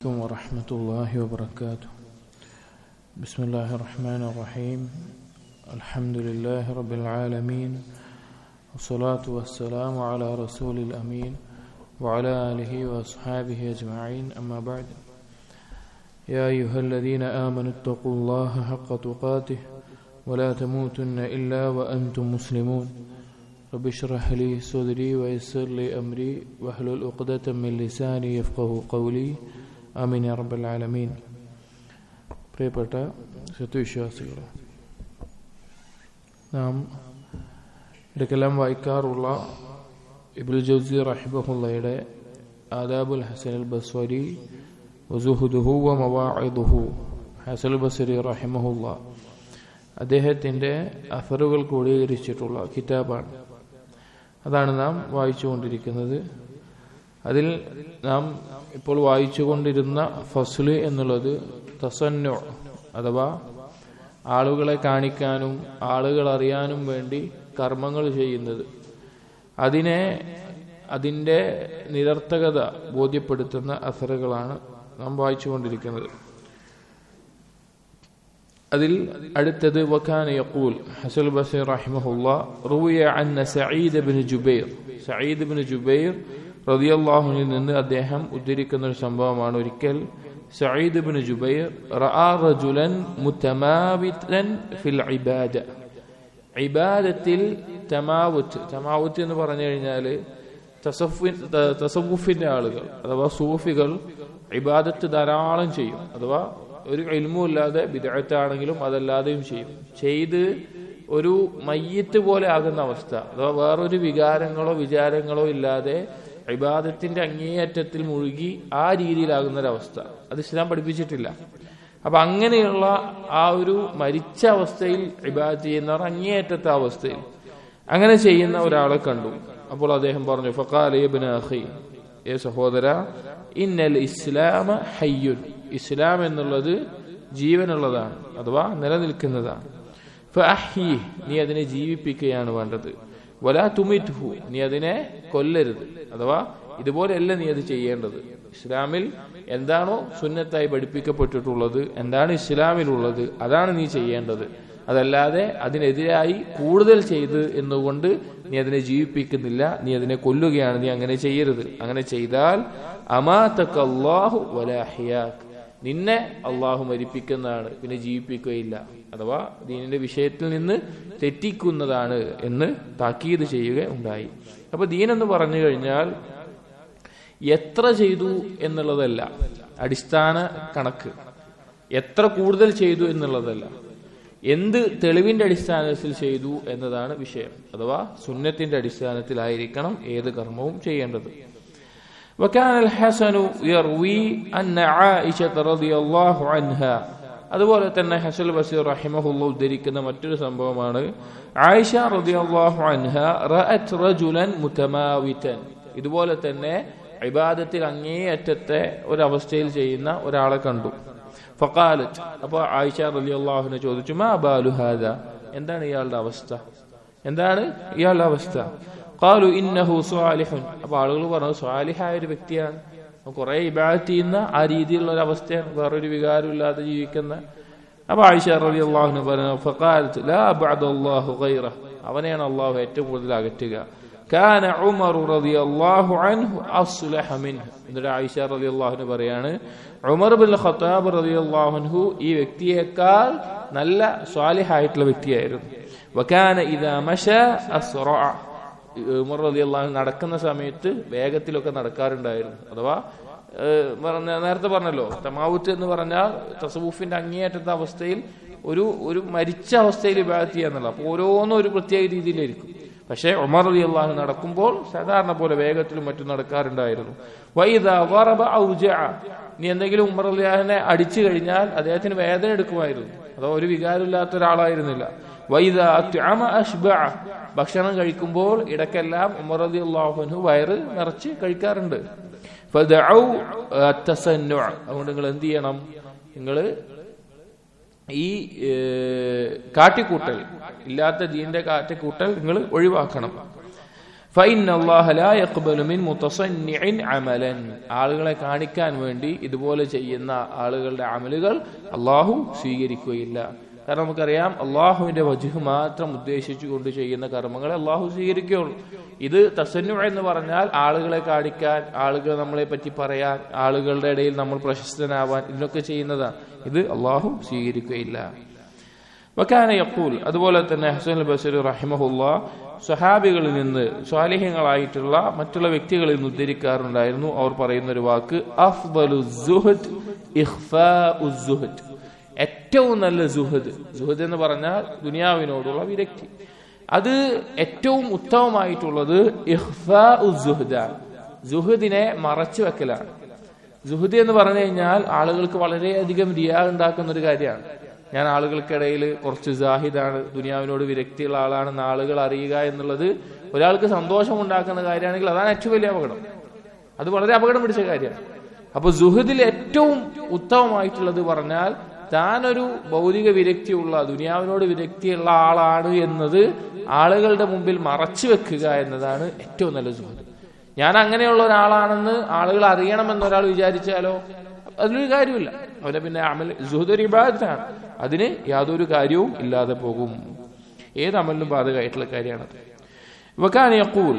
عليكم ورحمة الله وبركاته بسم الله الرحمن الرحيم الحمد لله رب العالمين والصلاة والسلام على رسول الأمين وعلى آله وأصحابه أجمعين أما بعد يا أيها الذين آمنوا اتقوا الله حق تقاته ولا تموتن إلا وأنتم مسلمون رب اشرح لي صدري ويسر لي أمري واحلل عقدة من لساني يفقه قولي ആമീൻ യാ റബ്ബൽ ആലമീൻ പ്രിയപ്പെട്ട സത്യവിശ്വാസികളെ നാം ഇടയ്ക്കെല്ലാം വായിക്കാറുള്ള ഇബുൽ ജൗസി റഹിബഹുള്ളയുടെ ആദാബുൽ ഹസൻ അൽ ബസ്വരി വസുഹുദുഹു വ മവാഇദുഹു ഹസൽ ബസ്വരി റഹിമഹുല്ല അദ്ദേഹത്തിൻ്റെ അഫറുകൾ ക്രോഡീകരിച്ചിട്ടുള്ള കിതാബാണ് അതാണ് നാം വായിച്ചുകൊണ്ടിരിക്കുന്നത് അതിൽ നാം ഇപ്പോൾ വായിച്ചുകൊണ്ടിരുന്ന ഫസ്ല് എന്നുള്ളത് തസന്നു അഥവാ ആളുകളെ കാണിക്കാനും ആളുകൾ അറിയാനും വേണ്ടി കർമ്മങ്ങൾ ചെയ്യുന്നത് അതിനെ അതിൻ്റെ നിരർത്ഥകത ബോധ്യപ്പെടുത്തുന്ന അസറുകളാണ് നാം വായിച്ചുകൊണ്ടിരിക്കുന്നത് അതിൽ അടുത്തത് വക്കാന യഖൂൽ ഹസൽ ബസീർ റഹിമഹുല്ല റുവിയ അന്ന Saeed bin Jubair Saeed bin Jubair റളിയല്ലാഹുവിൽ നിന്ന് അദ്ദേഹം ഉദ്ധരിക്കുന്ന ഒരു സംഭവമാണ് ഒരിക്കൽ സഈദ് ബിൻ ജുബൈർ റആ റജുലൻ മുതമാവിതൻ ഫിൽ ഇബാദ ഇബാദത്തിൽ തമാവുത്ത് തമാവുത്ത് എന്ന് പറഞ്ഞു കഴിഞ്ഞാൽ തസവുഫിന്റെ ആളുകൾ അഥവാ സൂഫികൾ ഇബാദത്ത് ധാരാളം ചെയ്യും അഥവാ ഒരു ഇൽമുമില്ലാതെ വിദഗ്ധാണെങ്കിലും അതല്ലാതെയും ചെയ്യും ചെയ്ത് ഒരു മയ്യത്ത് പോലെ ആകുന്ന അവസ്ഥ അഥവാ വേറൊരു വികാരങ്ങളോ വിചാരങ്ങളോ ഇല്ലാതെ ഇബാദത്തിന്റെ അങ്ങേയറ്റത്തിൽ മുഴുകി ആ രീതിയിലാകുന്ന ഒരവസ്ഥ അത് ഇസ്ലാം പഠിപ്പിച്ചിട്ടില്ല അപ്പൊ അങ്ങനെയുള്ള ആ ഒരു മരിച്ച അവസ്ഥയിൽ ഇബാദത്ത് ചെയ്യുന്നവർ അങ്ങേയറ്റത്തെ അവസ്ഥയിൽ അങ്ങനെ ചെയ്യുന്ന ഒരാളെ കണ്ടു അപ്പോൾ അദ്ദേഹം പറഞ്ഞു ഫക്കാലിബിൻ അഖി ഏ സഹോദര ഇന്നൽ ഇസ്ലാമ ഹയ്യുൻ ഇസ്ലാം എന്നുള്ളത് ജീവനുള്ളതാണ് അഥവാ നിലനിൽക്കുന്നതാണ് നീ അതിനെ ജീവിപ്പിക്കുകയാണ് വേണ്ടത് വലാ തുമിത്ഹു നീ അതിനെ കൊല്ലരുത് അഥവാ ഇതുപോലെയല്ല നീ അത് ചെയ്യേണ്ടത് ഇസ്ലാമിൽ എന്താണോ സുന്നത്തായി പഠിപ്പിക്കപ്പെട്ടിട്ടുള്ളത് എന്താണ് ഇസ്ലാമിലുള്ളത് അതാണ് നീ ചെയ്യേണ്ടത് അതല്ലാതെ അതിനെതിരായി കൂടുതൽ ചെയ്ത് എന്നുകൊണ്ട് നീ അതിനെ ജീവിപ്പിക്കുന്നില്ല നീ അതിനെ കൊല്ലുകയാണ് നീ അങ്ങനെ ചെയ്യരുത് അങ്ങനെ ചെയ്താൽ അമാതക്കല്ലാഹു വലാഹിയാക്ക് നിന്നെ അള്ളാഹു മരിപ്പിക്കുന്നതാണ് പിന്നെ ജീവിപ്പിക്കുകയില്ല അഥവാ ദീനിന്റെ വിഷയത്തിൽ നിന്ന് തെറ്റിക്കുന്നതാണ് എന്ന് താക്കീത് ചെയ്യുക ഉണ്ടായി അപ്പൊ ദീൻ എന്ന് പറഞ്ഞു കഴിഞ്ഞാൽ എത്ര ചെയ്തു എന്നുള്ളതല്ല അടിസ്ഥാന കണക്ക് എത്ര കൂടുതൽ ചെയ്തു എന്നുള്ളതല്ല എന്ത് തെളിവിന്റെ അടിസ്ഥാനത്തിൽ ചെയ്തു എന്നതാണ് വിഷയം അഥവാ സുന്നത്തിന്റെ അടിസ്ഥാനത്തിലായിരിക്കണം ഏത് കർമ്മവും ചെയ്യേണ്ടത് وكان الحسن يروي أن عائشة رضي الله عنها അതുപോലെ തന്നെ ഹസൽ ബസീർ റഹിമഹുല്ല ഉദ്ധരിക്കുന്ന മറ്റൊരു സംഭവമാണ് ആയിഷ റളിയല്ലാഹു അൻഹ റഅത് റജുലൻ മുതമാവിതൻ ഇതുപോലെ തന്നെ ഇബാദത്തിൽ അങ്ങേയറ്റത്തെ ഒരവസ്ഥയിൽ ചെയ്യുന്ന ഒരാളെ കണ്ടു ഫഖാലത്ത് അപ്പോൾ ആയിഷ റളിയല്ലാഹുവിനെ ചോദിച്ചു മാ ബാലു ഹാദ എന്താണ് ഇയാളുടെ അവസ്ഥ എന്താണ് ഇയാളുടെ അവസ്ഥ കാലു ഇന്നഹു സ്വാലിഹുൻ അപ്പൊ ആളുകൾ പറഞ്ഞു സ്വാലിഹായ ഒരു വ്യക്തിയാണ് കുറെ ഇബാദത്ത് ചെയ്യുന്ന ആ രീതിയിലുള്ള ഒരു അവസ്ഥയാണ് വേറൊരു വികാരം ഇല്ലാതെ ജീവിക്കുന്ന അപ്പൊ ആയിഷ റബി അള്ളാഹുന് പറഞ്ഞു ഫക്കാലത്ത് ലാ അള്ളാഹു ഗൈറ അവനെയാണ് അള്ളാഹു ഏറ്റവും കൂടുതൽ അകറ്റുക കാന ഉമർ റളിയല്ലാഹു അൻഹു അസ്ലഹ മിൻഹു എന്നിട്ട് ആയിഷ റളിയല്ലാഹുവിന് പറയാണ് ഉമർ ബിൻ ഖത്താബ് റളിയല്ലാഹു അൻഹു ഈ വ്യക്തിയേക്കാൾ നല്ല സ്വാലിഹായിട്ടുള്ള വ്യക്തിയായിരുന്നു വകാന ഇദാ മശ അസ്റഅ ഉമർ റലി അള്ളാഹു നടക്കുന്ന സമയത്ത് വേഗത്തിലൊക്കെ നടക്കാറുണ്ടായിരുന്നു അഥവാ നേരത്തെ പറഞ്ഞല്ലോ തമാവുത്ത് എന്ന് പറഞ്ഞാൽ തസവൂഫിന്റെ അങ്ങേയറ്റത്തെ അവസ്ഥയിൽ ഒരു ഒരു മരിച്ച അവസ്ഥയിൽ വിഭാഗത്ത് ചെയ്യാന്നുള്ള അപ്പൊ ഓരോന്നും ഒരു പ്രത്യേക രീതിയിലായിരിക്കും പക്ഷേ ഉമർ അലി അള്ളാഹു നടക്കുമ്പോൾ സാധാരണ പോലെ വേഗത്തിലും മറ്റും നടക്കാറുണ്ടായിരുന്നു വൈദ വറബ ഔജ നീ എന്തെങ്കിലും ഉമർ അലിയാഹിനെ അടിച്ചു കഴിഞ്ഞാൽ അദ്ദേഹത്തിന് വേദന എടുക്കുമായിരുന്നു അതോ ഒരു വികാരമില്ലാത്ത ഒരാളായിരുന്നില്ല വൈദ അഷ്ബ ഭക്ഷണം കഴിക്കുമ്പോൾ ഇടയ്ക്കെല്ലാം ഉമർ അലി അള്ളാഹുനു വയറ് നിറച്ച് കഴിക്കാറുണ്ട് അതുകൊണ്ട് നിങ്ങൾ എന്ത് ചെയ്യണം നിങ്ങൾ ഈ കാട്ടിക്കൂട്ടൽ ഇല്ലാത്ത ദീന്റെ കാട്ടിക്കൂട്ടൽ നിങ്ങൾ ഒഴിവാക്കണം فإن الله لا يقبل من متصنع عملا ആളുകളെ കാണിക്കാൻ വേണ്ടി ഇതുപോലെ ചെയ്യുന്ന ആളുകളുടെ അമലുകൾ അള്ളാഹു സ്വീകരിക്കുകയില്ല കാരണം നമുക്കറിയാം അള്ളാഹുവിന്റെ വജുഹ് മാത്രം ഉദ്ദേശിച്ചുകൊണ്ട് ചെയ്യുന്ന കർമ്മങ്ങളെ അള്ളാഹു സ്വീകരിക്കുകയുള്ളൂ ഇത് തസന്നു എന്ന് പറഞ്ഞാൽ ആളുകളെ കാണിക്കാൻ ആളുകൾ നമ്മളെ പറ്റി പറയാൻ ആളുകളുടെ ഇടയിൽ നമ്മൾ പ്രശസ്തനാവാൻ ഇതിനൊക്കെ ചെയ്യുന്നതാണ് ഇത് അള്ളാഹു സ്വീകരിക്കുകയില്ല വക്കാന യക്കൂൽ അതുപോലെ തന്നെ ഹസൻ ബസീർ റഹിമഹുല്ല സ്വഹാബികളിൽ നിന്ന് സ്വാലിഹ്യങ്ങളായിട്ടുള്ള മറ്റുള്ള വ്യക്തികളിൽ നിന്ന് ഉദ്ധരിക്കാറുണ്ടായിരുന്നു അവർ പറയുന്ന ഒരു വാക്ക് അഫ്ബലു സുഹദ് ഇഖ്ഫാഉ സുഹദ് ഏറ്റവും നല്ല സുഹദ് സുഹദ് എന്ന് പറഞ്ഞാൽ ദുനിയാവിനോടുള്ള വിരക്തി അത് ഏറ്റവും ഉത്തമമായിട്ടുള്ളത് ഇഖ്ഫാഉ സുഹദാണ് സുഹദിനെ മറച്ചു വെക്കലാണ് സുഹദ് എന്ന് പറഞ്ഞു കഴിഞ്ഞാൽ ആളുകൾക്ക് വളരെയധികം റിയാ ഉണ്ടാക്കുന്ന ഒരു കാര്യമാണ് ഞാൻ ആളുകൾക്കിടയിൽ കുറച്ച് ജാഹിദാണ് ദുനിയാവിനോട് വിരക്തിയുള്ള ആളാണെന്ന് ആളുകൾ അറിയുക എന്നുള്ളത് ഒരാൾക്ക് സന്തോഷം ഉണ്ടാക്കുന്ന കാര്യമാണെങ്കിൽ അതാണ് ഏറ്റവും വലിയ അപകടം അത് വളരെ അപകടം പിടിച്ച കാര്യമാണ് അപ്പൊ സുഹദിൽ ഏറ്റവും ഉത്തമമായിട്ടുള്ളത് പറഞ്ഞാൽ താനൊരു ഭൗതിക വിരക്തിയുള്ള ദുനിയാവിനോട് വിരക്തിയുള്ള ആളാണ് എന്നത് ആളുകളുടെ മുമ്പിൽ മറച്ചു വെക്കുക എന്നതാണ് ഏറ്റവും നല്ല സുഹൃത്ത് ഞാൻ അങ്ങനെയുള്ള ഒരാളാണെന്ന് ആളുകൾ അറിയണമെന്ന് ഒരാൾ വിചാരിച്ചാലോ അതിലൊരു കാര്യമില്ല അവനെ പിന്നെ അമൽ സുഹൃദ് ഇബാദത്താണ് അതിന് യാതൊരു കാര്യവും ഇല്ലാതെ പോകും ഏത് അമലിനും ബാധകമായിട്ടുള്ള കാര്യമാണത് വക്കാൻ യഖൂൽ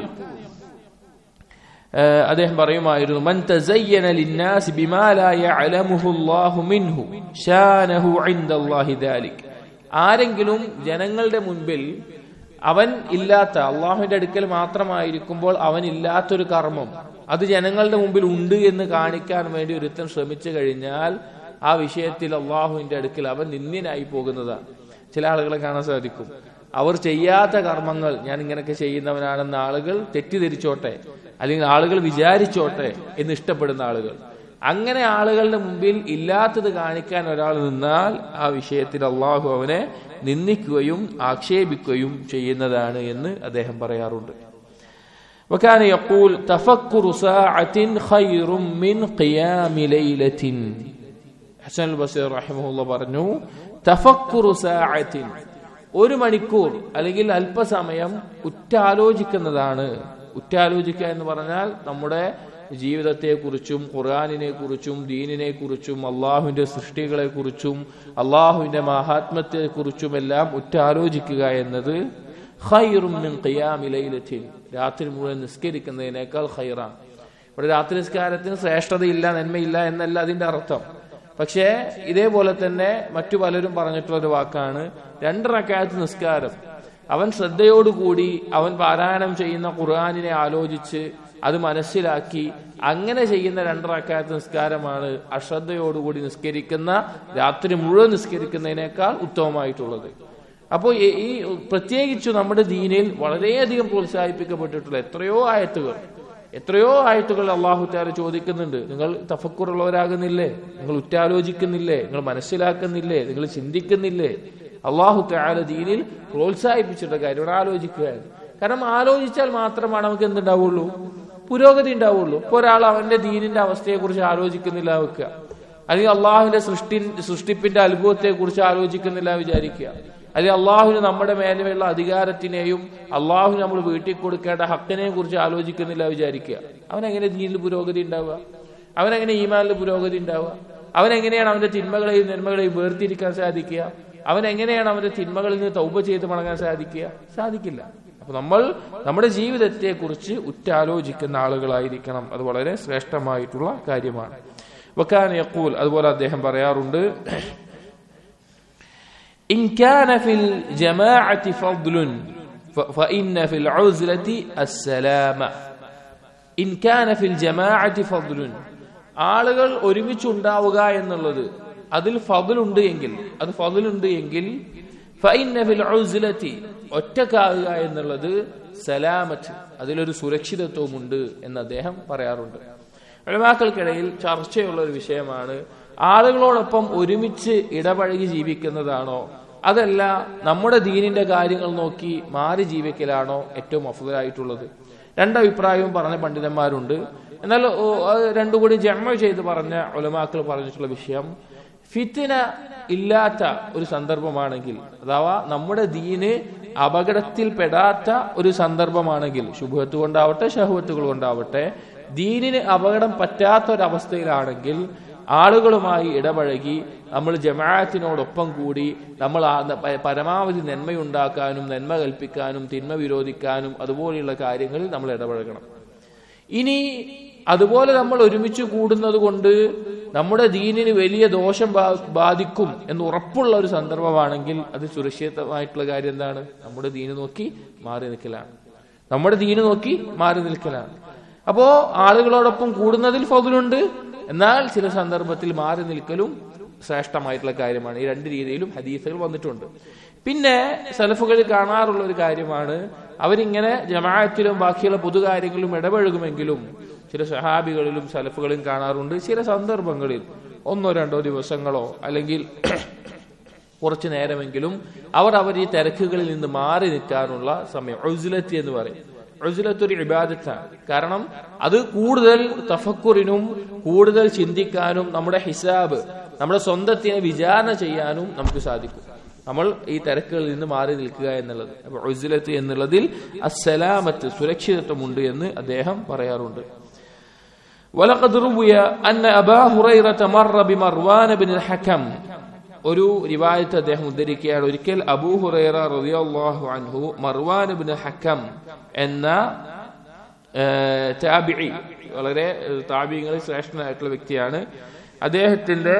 അദ്ദേഹം പറയുമായിരുന്നു മൻ തസയ്യന ലിന്നാസ് ബിമാ ലാ യഅലമുഹു അല്ലാഹു മിൻഹു ഷാനഹു ഇൻദല്ലാഹി ദാലിക് ആരെങ്കിലും ജനങ്ങളുടെ മുൻപിൽ അവൻ ഇല്ലാത്ത അള്ളാഹുവിന്റെ അടുക്കൽ മാത്രമായിരിക്കുമ്പോൾ അവൻ ഇല്ലാത്തൊരു കർമ്മം അത് ജനങ്ങളുടെ മുമ്പിൽ ഉണ്ട് എന്ന് കാണിക്കാൻ വേണ്ടി ഒരുത്തൻ ശ്രമിച്ചു കഴിഞ്ഞാൽ ആ വിഷയത്തിൽ അള്ളാഹുവിന്റെ അടുക്കൽ അവൻ നിന്ദ്യനായി പോകുന്നതാണ് ചില ആളുകളെ കാണാൻ സാധിക്കും അവർ ചെയ്യാത്ത കർമ്മങ്ങൾ ഞാൻ ഇങ്ങനെയൊക്കെ ചെയ്യുന്നവനാണെന്ന് ആളുകൾ തെറ്റിദ്ധരിച്ചോട്ടെ അല്ലെങ്കിൽ ആളുകൾ വിചാരിച്ചോട്ടെ എന്ന് ഇഷ്ടപ്പെടുന്ന ആളുകൾ അങ്ങനെ ആളുകളുടെ മുമ്പിൽ ഇല്ലാത്തത് കാണിക്കാൻ ഒരാൾ നിന്നാൽ ആ വിഷയത്തിൽ അള്ളാഹു അവനെ നിന്ദിക്കുകയും ആക്ഷേപിക്കുകയും ചെയ്യുന്നതാണ് എന്ന് അദ്ദേഹം പറയാറുണ്ട് وكان يقول تفكر ساعة خير من قيام ليلة ഹസൻ ബസീർ റഹിമഹുല്ല പറഞ്ഞു തഫക്കുറു സാഅത്തിൻ ഒരു മണിക്കൂർ അല്ലെങ്കിൽ അല്പസമയം ഉറ്റാലോചിക്കുന്നതാണ് ഉറ്റാലോചിക്കുക എന്ന് പറഞ്ഞാൽ നമ്മുടെ ജീവിതത്തെക്കുറിച്ചും ഖുർആാനിനെ കുറിച്ചും ദീനിനെ കുറിച്ചും അള്ളാഹുവിന്റെ സൃഷ്ടികളെ കുറിച്ചും അള്ളാഹുവിന്റെ മഹാത്മത്തെ കുറിച്ചും എല്ലാം ഉറ്റാലോചിക്കുക എന്നത് ഖൈറും മിൻ ഖിയാമി ലൈലത്തിൻ രാത്രി മുഴുവൻ നിസ്കരിക്കുന്നതിനേക്കാൾ ഖൈറാണ് ഇവിടെ രാത്രി നിസ്കാരത്തിന് ശ്രേഷ്ഠതയില്ല നന്മയില്ല എന്നല്ല അതിന്റെ അർത്ഥം പക്ഷേ ഇതേപോലെ തന്നെ മറ്റു പലരും പറഞ്ഞിട്ടുള്ള ഒരു വാക്കാണ് രണ്ട് റക്കായത്ത് നിസ്കാരം അവൻ ശ്രദ്ധയോടുകൂടി അവൻ പാരായണം ചെയ്യുന്ന ഖുർആാനിനെ ആലോചിച്ച് അത് മനസ്സിലാക്കി അങ്ങനെ ചെയ്യുന്ന രണ്ട് റക്കായത്ത് നിസ്കാരമാണ് അശ്രദ്ധയോടുകൂടി നിസ്കരിക്കുന്ന രാത്രി മുഴുവൻ നിസ്കരിക്കുന്നതിനേക്കാൾ ഉത്തമമായിട്ടുള്ളത് അപ്പോൾ ഈ പ്രത്യേകിച്ചു നമ്മുടെ ദീനിൽ വളരെയധികം പ്രോത്സാഹിപ്പിക്കപ്പെട്ടിട്ടുള്ള എത്രയോ ആയത്തുകൾ എത്രയോ ആയത്തുകൾ അള്ളാഹു താല ചോദിക്കുന്നുണ്ട് നിങ്ങൾ തഫക്കുറുള്ളവരാകുന്നില്ലേ നിങ്ങൾ ഉറ്റാലോചിക്കുന്നില്ലേ നിങ്ങൾ മനസ്സിലാക്കുന്നില്ലേ നിങ്ങൾ ചിന്തിക്കുന്നില്ലേ അള്ളാഹു താല ദീനിൽ പ്രോത്സാഹിപ്പിച്ചിട്ടുള്ള കാര്യം ആലോചിക്കുക കാരണം ആലോചിച്ചാൽ മാത്രമാണ് നമുക്ക് എന്തുണ്ടാവുള്ളൂ പുരോഗതി ഉണ്ടാവുള്ളൂ ഇപ്പൊ ഒരാൾ അവന്റെ ദീനിന്റെ അവസ്ഥയെ കുറിച്ച് ആലോചിക്കുന്നില്ല വെക്കുക അല്ലെങ്കിൽ അള്ളാഹുവിന്റെ സൃഷ്ടി സൃഷ്ടിപ്പിന്റെ അത്ഭുതത്തെ കുറിച്ച് ആലോചിക്കുന്നില്ല വിചാരിക്കുക അല്ലെങ്കിൽ അള്ളാഹുവിന് നമ്മുടെ മേലെയുള്ള അധികാരത്തിനെയും അള്ളാഹുവിന് നമ്മൾ വീട്ടിൽ കൊടുക്കേണ്ട ഹക്കിനെയും കുറിച്ച് ആലോചിക്കുന്നില്ല വിചാരിക്കുക അവനെങ്ങനെ ദീനിൽ പുരോഗതി ഉണ്ടാവുക അവനെങ്ങനെ ഈമാനിൽ പുരോഗതി ഉണ്ടാവുക അവനെങ്ങനെയാണ് അവന്റെ തിന്മകളെയും നന്മകളെയും വേർതിരിക്കാൻ സാധിക്കുക അവൻ എങ്ങനെയാണ് അവന്റെ തിന്മകളിൽ നിന്ന് തൗബ ചെയ്ത് മടങ്ങാൻ സാധിക്കുക സാധിക്കില്ല അപ്പൊ നമ്മൾ നമ്മുടെ ജീവിതത്തെ കുറിച്ച് ഉറ്റാലോചിക്കുന്ന ആളുകളായിരിക്കണം അത് വളരെ ശ്രേഷ്ഠമായിട്ടുള്ള കാര്യമാണ് വക്കാൻ യക്കൂൽ അതുപോലെ അദ്ദേഹം പറയാറുണ്ട് إن كان في الجماعة فضل فإن في العزلة السلامة إن كان في الجماعة فضل ആളുകൾ ഒരുമിച്ചുണ്ടാവുക എന്നുള്ളത് അതിൽ ഫضലുണ്ട് എങ്കിൽ അത് ഫضലുണ്ട് എങ്കിൽ ഫൈന ഫിൽ ഉസ്ലതി ഒറ്റക്കാവുക എന്നുള്ളത് സലാമത്ത് അതിലൊരു സുരക്ഷിതത്വമുണ്ട് എന്ന് അദ്ദേഹം പറയാറുണ്ട് ഉലമാക്കൾക്കിടയിൽ ചർച്ചയുള്ള ഒരു വിഷയമാണ് ആളുകളോടൊപ്പം ഒരുമിച്ച് ഇടപഴകി ജീവിക്കുന്നതാണോ അതല്ല നമ്മുടെ ദീനിന്റെ കാര്യങ്ങൾ നോക്കി മാറി ജീവിക്കലാണോ ഏറ്റവും അഫുതലായിട്ടുള്ളത് രണ്ടഭിപ്രായവും പറഞ്ഞ പണ്ഡിതന്മാരുണ്ട് എന്നാൽ രണ്ടും കൂടി ജന്മ ചെയ്ത് പറഞ്ഞ ഉലമാക്കൾ പറഞ്ഞിട്ടുള്ള വിഷയം ഫിത്തിന ഇല്ലാത്ത ഒരു സന്ദർഭമാണെങ്കിൽ അഥവാ നമ്മുടെ ദീന് അപകടത്തിൽപ്പെടാത്ത ഒരു സന്ദർഭമാണെങ്കിൽ ശുഭത്ത് കൊണ്ടാവട്ടെ ഷഹുവത്തുകൾ കൊണ്ടാവട്ടെ ദീനിന് അപകടം പറ്റാത്ത ഒരവസ്ഥയിലാണെങ്കിൽ ആളുകളുമായി ഇടപഴകി നമ്മൾ ജമാഅത്തിനോടൊപ്പം കൂടി നമ്മൾ ആ പ- പരമാവധി നന്മയുണ്ടാക്കാനും നന്മ കൽപ്പിക്കാനും തിന്മ വിരോധിക്കാനും അതുപോലെയുള്ള കാര്യങ്ങളിൽ നമ്മൾ ഇടപഴകണം ഇനി അതുപോലെ നമ്മൾ ഒരുമിച്ച് കൂടുന്നത് കൊണ്ട് നമ്മുടെ ദീനിന് വലിയ ദോഷം ബാ- ബാധിക്കും എന്ന് ഉറപ്പുള്ള ഒരു സന്ദർഭമാണെങ്കിൽ അത് സുരക്ഷിതമായിട്ടുള്ള കാര്യം എന്താണ് നമ്മുടെ ദീന് നോക്കി മാറി നിൽക്കലാണ് നമ്മുടെ ദീന് നോക്കി മാറി നിൽക്കലാണ് അപ്പോ ആളുകളോടൊപ്പം കൂടുന്നതിൽ ഫതിലുണ്ട് എന്നാൽ ചില സന്ദർഭത്തിൽ മാറി നിൽക്കലും ശ്രേഷ്ഠമായിട്ടുള്ള കാര്യമാണ് ഈ രണ്ട് രീതിയിലും ഹദീസുകൾ വന്നിട്ടുണ്ട് പിന്നെ സലഫുകളിൽ കാണാറുള്ള ഒരു കാര്യമാണ് അവരിങ്ങനെ ജമാഅത്തിലും ബാക്കിയുള്ള പൊതുകാര്യങ്ങളിലും ഇടപഴകുമെങ്കിലും ചില സഹാബികളിലും സലഫുകളിലും കാണാറുണ്ട് ചില സന്ദർഭങ്ങളിൽ ഒന്നോ രണ്ടോ ദിവസങ്ങളോ അല്ലെങ്കിൽ കുറച്ചു നേരമെങ്കിലും അവർ അവർ ഈ തിരക്കുകളിൽ നിന്ന് മാറി നിൽക്കാനുള്ള സമയം ഒഴുലത്തി എന്ന് പറയും ഒഴുലത്ത് ഒരു ഇബാദത്താണ് കാരണം അത് കൂടുതൽ തഫക്കുറിനും കൂടുതൽ ചിന്തിക്കാനും നമ്മുടെ ഹിസാബ് നമ്മുടെ സ്വന്തത്തിനെ വിചാരണ ചെയ്യാനും നമുക്ക് സാധിക്കും നമ്മൾ ഈ തിരക്കുകളിൽ നിന്ന് മാറി നിൽക്കുക എന്നുള്ളത് അപ്പൊ ഒഴുലത്ത് എന്നുള്ളതിൽ അസലാമത്ത് സുരക്ഷിതത്വമുണ്ട് എന്ന് അദ്ദേഹം പറയാറുണ്ട് ولقد روي أن أبا هريرة مر بمروان بن الحكم ഒരു റിവായത്ത് അദ്ദേഹം ഉദ്ധരിക്കുകയാണ് ഒരിക്കൽ അബൂ ഹുറൈറ റളിയല്ലാഹു അൻഹു മർവാൻ ഇബ്നു ഹക്കം എന്ന ഏഹ്, താബിഈ വളരെ ഏഹ്, താബിഈങ്ങളിൽ ശ്രേഷ്ഠനായിട്ടുള്ള വ്യക്തിയാണ് അദ്ദേഹത്തിന്റെ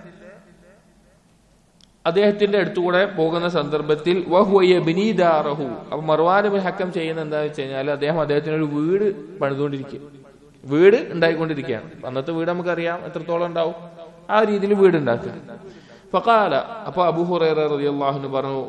അദ്ദേഹത്തിന്റെ അടുത്തുകൂടെ പോകുന്ന സന്ദർഭത്തിൽ വഹുവയ്യ ബിനീദാറഹു അപ്പൊ മർവാൻ ഇബ്നു ഹക്കം ചെയ്യുന്ന എന്താണെന്ന് വെച്ച് കഴിഞ്ഞാൽ അദ്ദേഹം അദ്ദേഹത്തിന് ഒരു വീട് പണിതുകൊണ്ടിരിക്കും വീട് ഉണ്ടായിക്കൊണ്ടിരിക്കുകയാണ് അന്നത്തെ വീട് നമുക്കറിയാം എത്രത്തോളം ഉണ്ടാവും ആ രീതിയിൽ വീട് ഉണ്ടാക്കുക ഫഖാല അപ്പൊ അബൂ ഹുറൈറ റളിയല്ലാഹു അൻഹു പറഞ്ഞു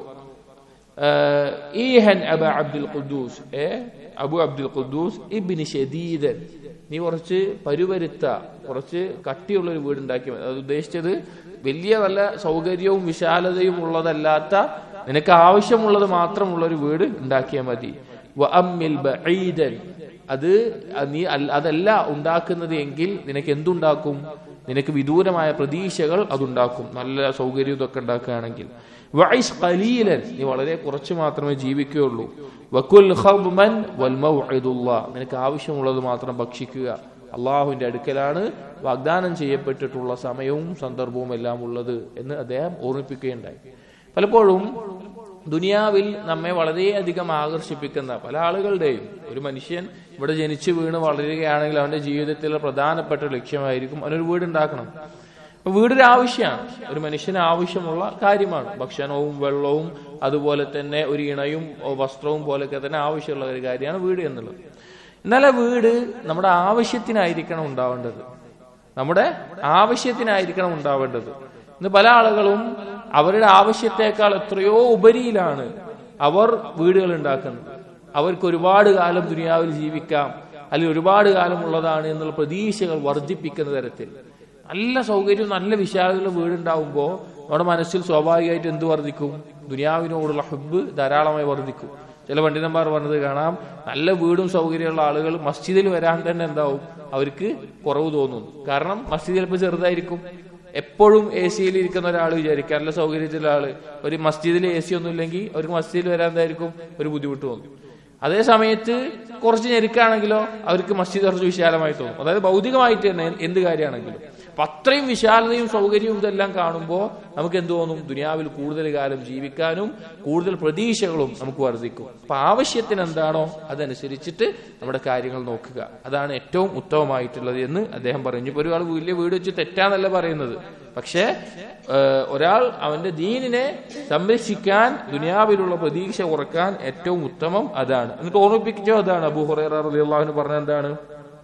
ആഹ്, ഈഹൻ അബ അബ്ദുൽ ഖുദ്ദൂസ് ഏ അബു അബ്ദുൽ ഖുദ്ദൂസ് ഇബ്നു ഷദീദൻ നീ കുറച്ച് പരുപരുത്ത കുറച്ച് കട്ടിയുള്ള ഒരു വീട് ഉണ്ടാക്കി മതി. അത് ഉദ്ദേശിച്ചത് വലിയ നല്ല സൗകര്യവും വിശാലതയും ഉള്ളതല്ലാത്ത നിനക്ക് ആവശ്യമുള്ളത് മാത്രമുള്ള ഒരു വീട് ഉണ്ടാക്കിയാൽ മതി വഅമ്മിൽ ബഈദൻ അത് നീ അല്ല- അതല്ല ഉണ്ടാക്കുന്നത് എങ്കിൽ നിനക്ക് എന്തുണ്ടാക്കും നിനക്ക് വിദൂരമായ പ്രതീക്ഷകൾ അതുണ്ടാക്കും നല്ല സൗകര്യം ഇതൊക്കെ ഉണ്ടാക്കുകയാണെങ്കിൽ വൈസ് ഖലീലൻ നീ വളരെ കുറച്ച് മാത്രമേ ജീവിക്കുകയുള്ളൂ വകുൽ ഖബ്മൻ വൽ മൗഇദുല്ലാ നിനക്ക് ആവശ്യമുള്ളത് മാത്രം ഭക്ഷിക്കുക അള്ളാഹുവിന്റെ അടുക്കലാണ് വാഗ്ദാനം ചെയ്യപ്പെട്ടിട്ടുള്ള സമയവും സന്ദർഭവും എല്ലാം ഉള്ളത് എന്ന് അദ്ദേഹം ഓർമ്മിപ്പിക്കുകയുണ്ടായി പലപ്പോഴും ദുനിയാവിൽ നമ്മെ വളരെയധികം ആകർഷിപ്പിക്കുന്ന പല ആളുകളുടെയും ഒരു മനുഷ്യൻ ഇവിടെ ജനിച്ചു വീണ് വളരുകയാണെങ്കിൽ അവന്റെ ജീവിതത്തിലെ പ്രധാനപ്പെട്ട ലക്ഷ്യമായിരിക്കും അവനൊരു വീടുണ്ടാക്കണം അപ്പൊ വീടൊരു ആവശ്യമാണ് ഒരു മനുഷ്യന് ആവശ്യമുള്ള കാര്യമാണ് ഭക്ഷണവും വെള്ളവും അതുപോലെ തന്നെ ഒരു ഇണയും ഓ, വസ്ത്രവും പോലൊക്കെ തന്നെ ആവശ്യമുള്ള ഒരു കാര്യമാണ് വീട് എന്നുള്ളത് എന്നാൽ ആ വീട് നമ്മുടെ ആവശ്യത്തിനായിരിക്കണം ഉണ്ടാവേണ്ടത് നമ്മുടെ ആവശ്യത്തിനായിരിക്കണം ഉണ്ടാവേണ്ടത് ഇന്ന് പല ആളുകളും അവരുടെ ആവശ്യത്തെക്കാൾ എത്രയോ ഉപരിയിലാണ് അവർ വീടുകൾ ഉണ്ടാക്കുന്നത് അവർക്ക് ഒരുപാട് കാലം ദുനിയാവിൽ ജീവിക്കാം അല്ലെങ്കിൽ ഒരുപാട് കാലം ഉള്ളതാണ് എന്നുള്ള പ്രതീക്ഷകൾ വർദ്ധിപ്പിക്കുന്ന തരത്തിൽ നല്ല സൗകര്യവും നല്ല വിശാലതയുള്ള വീടുണ്ടാവുമ്പോൾ നമ്മുടെ മനസ്സിൽ സ്വാഭാവികമായിട്ട് എന്ത് വർദ്ധിക്കും ദുനിയാവിനോടുള്ള ഹബ്ബ് ധാരാളമായി വർദ്ധിക്കും ചില പണ്ഡിതന്മാർ പറഞ്ഞത് കാണാം നല്ല വീടും സൗകര്യമുള്ള ആളുകൾ മസ്ജിദിൽ വരാൻ തന്നെ എന്താവും അവർക്ക് കുറവ് തോന്നും കാരണം മസ്ജിദ് ചിലപ്പോൾ ചെറുതായിരിക്കും എപ്പോഴും എ സിയിൽ ഇരിക്കുന്ന ഒരാൾ വിചാരിക്കുക നല്ല സൗകര്യത്തിലുള്ള ആള് ഒരു മസ്ജിദിൽ എ സി ഒന്നും ഇല്ലെങ്കിൽ അവർക്ക് മസ്ജിദിൽ വരാൻ എന്തായിരിക്കും ഒരു ബുദ്ധിമുട്ട് തോന്നും അതേ സമയത്ത് കുറച്ച് ഞെരുക്കാണെങ്കിലോ അവർക്ക് മസ്ജിദ് കുറച്ച് വിശാലമായി തോന്നും അതായത് ഭൗതികമായിട്ട് തന്നെ എന്ത് കാര്യമാണെങ്കിലും അപ്പൊ അത്രയും വിശാലതയും സൗകര്യവും ഇതെല്ലാം കാണുമ്പോൾ നമുക്ക് എന്ത് തോന്നും ദുനിയാവിൽ കൂടുതൽ കാലം ജീവിക്കാനും കൂടുതൽ പ്രതീക്ഷകളും നമുക്ക് വർദ്ധിക്കും അപ്പൊ ആവശ്യത്തിന് എന്താണോ അതനുസരിച്ചിട്ട് നമ്മുടെ കാര്യങ്ങൾ നോക്കുക അതാണ് ഏറ്റവും ഉത്തമമായിട്ടുള്ളത് എന്ന് അദ്ദേഹം പറഞ്ഞു ഇപ്പൊ ഒരാൾ വലിയ വീട് വെച്ച് തെറ്റാന്നല്ല പറയുന്നത് പക്ഷേ ഏഹ്, ഒരാൾ അവന്റെ ദീനിനെ സംരക്ഷിക്കാൻ ദുനിയാവിലുള്ള പ്രതീക്ഷ കുറക്കാൻ ഏറ്റവും ഉത്തമം അതാണ് എന്നിട്ട് ഓർമ്മിപ്പിച്ചോ അതാണ് അബൂ ഹുറൈറ റളിയല്ലാഹു അൻഹു പറഞ്ഞ എന്താണ്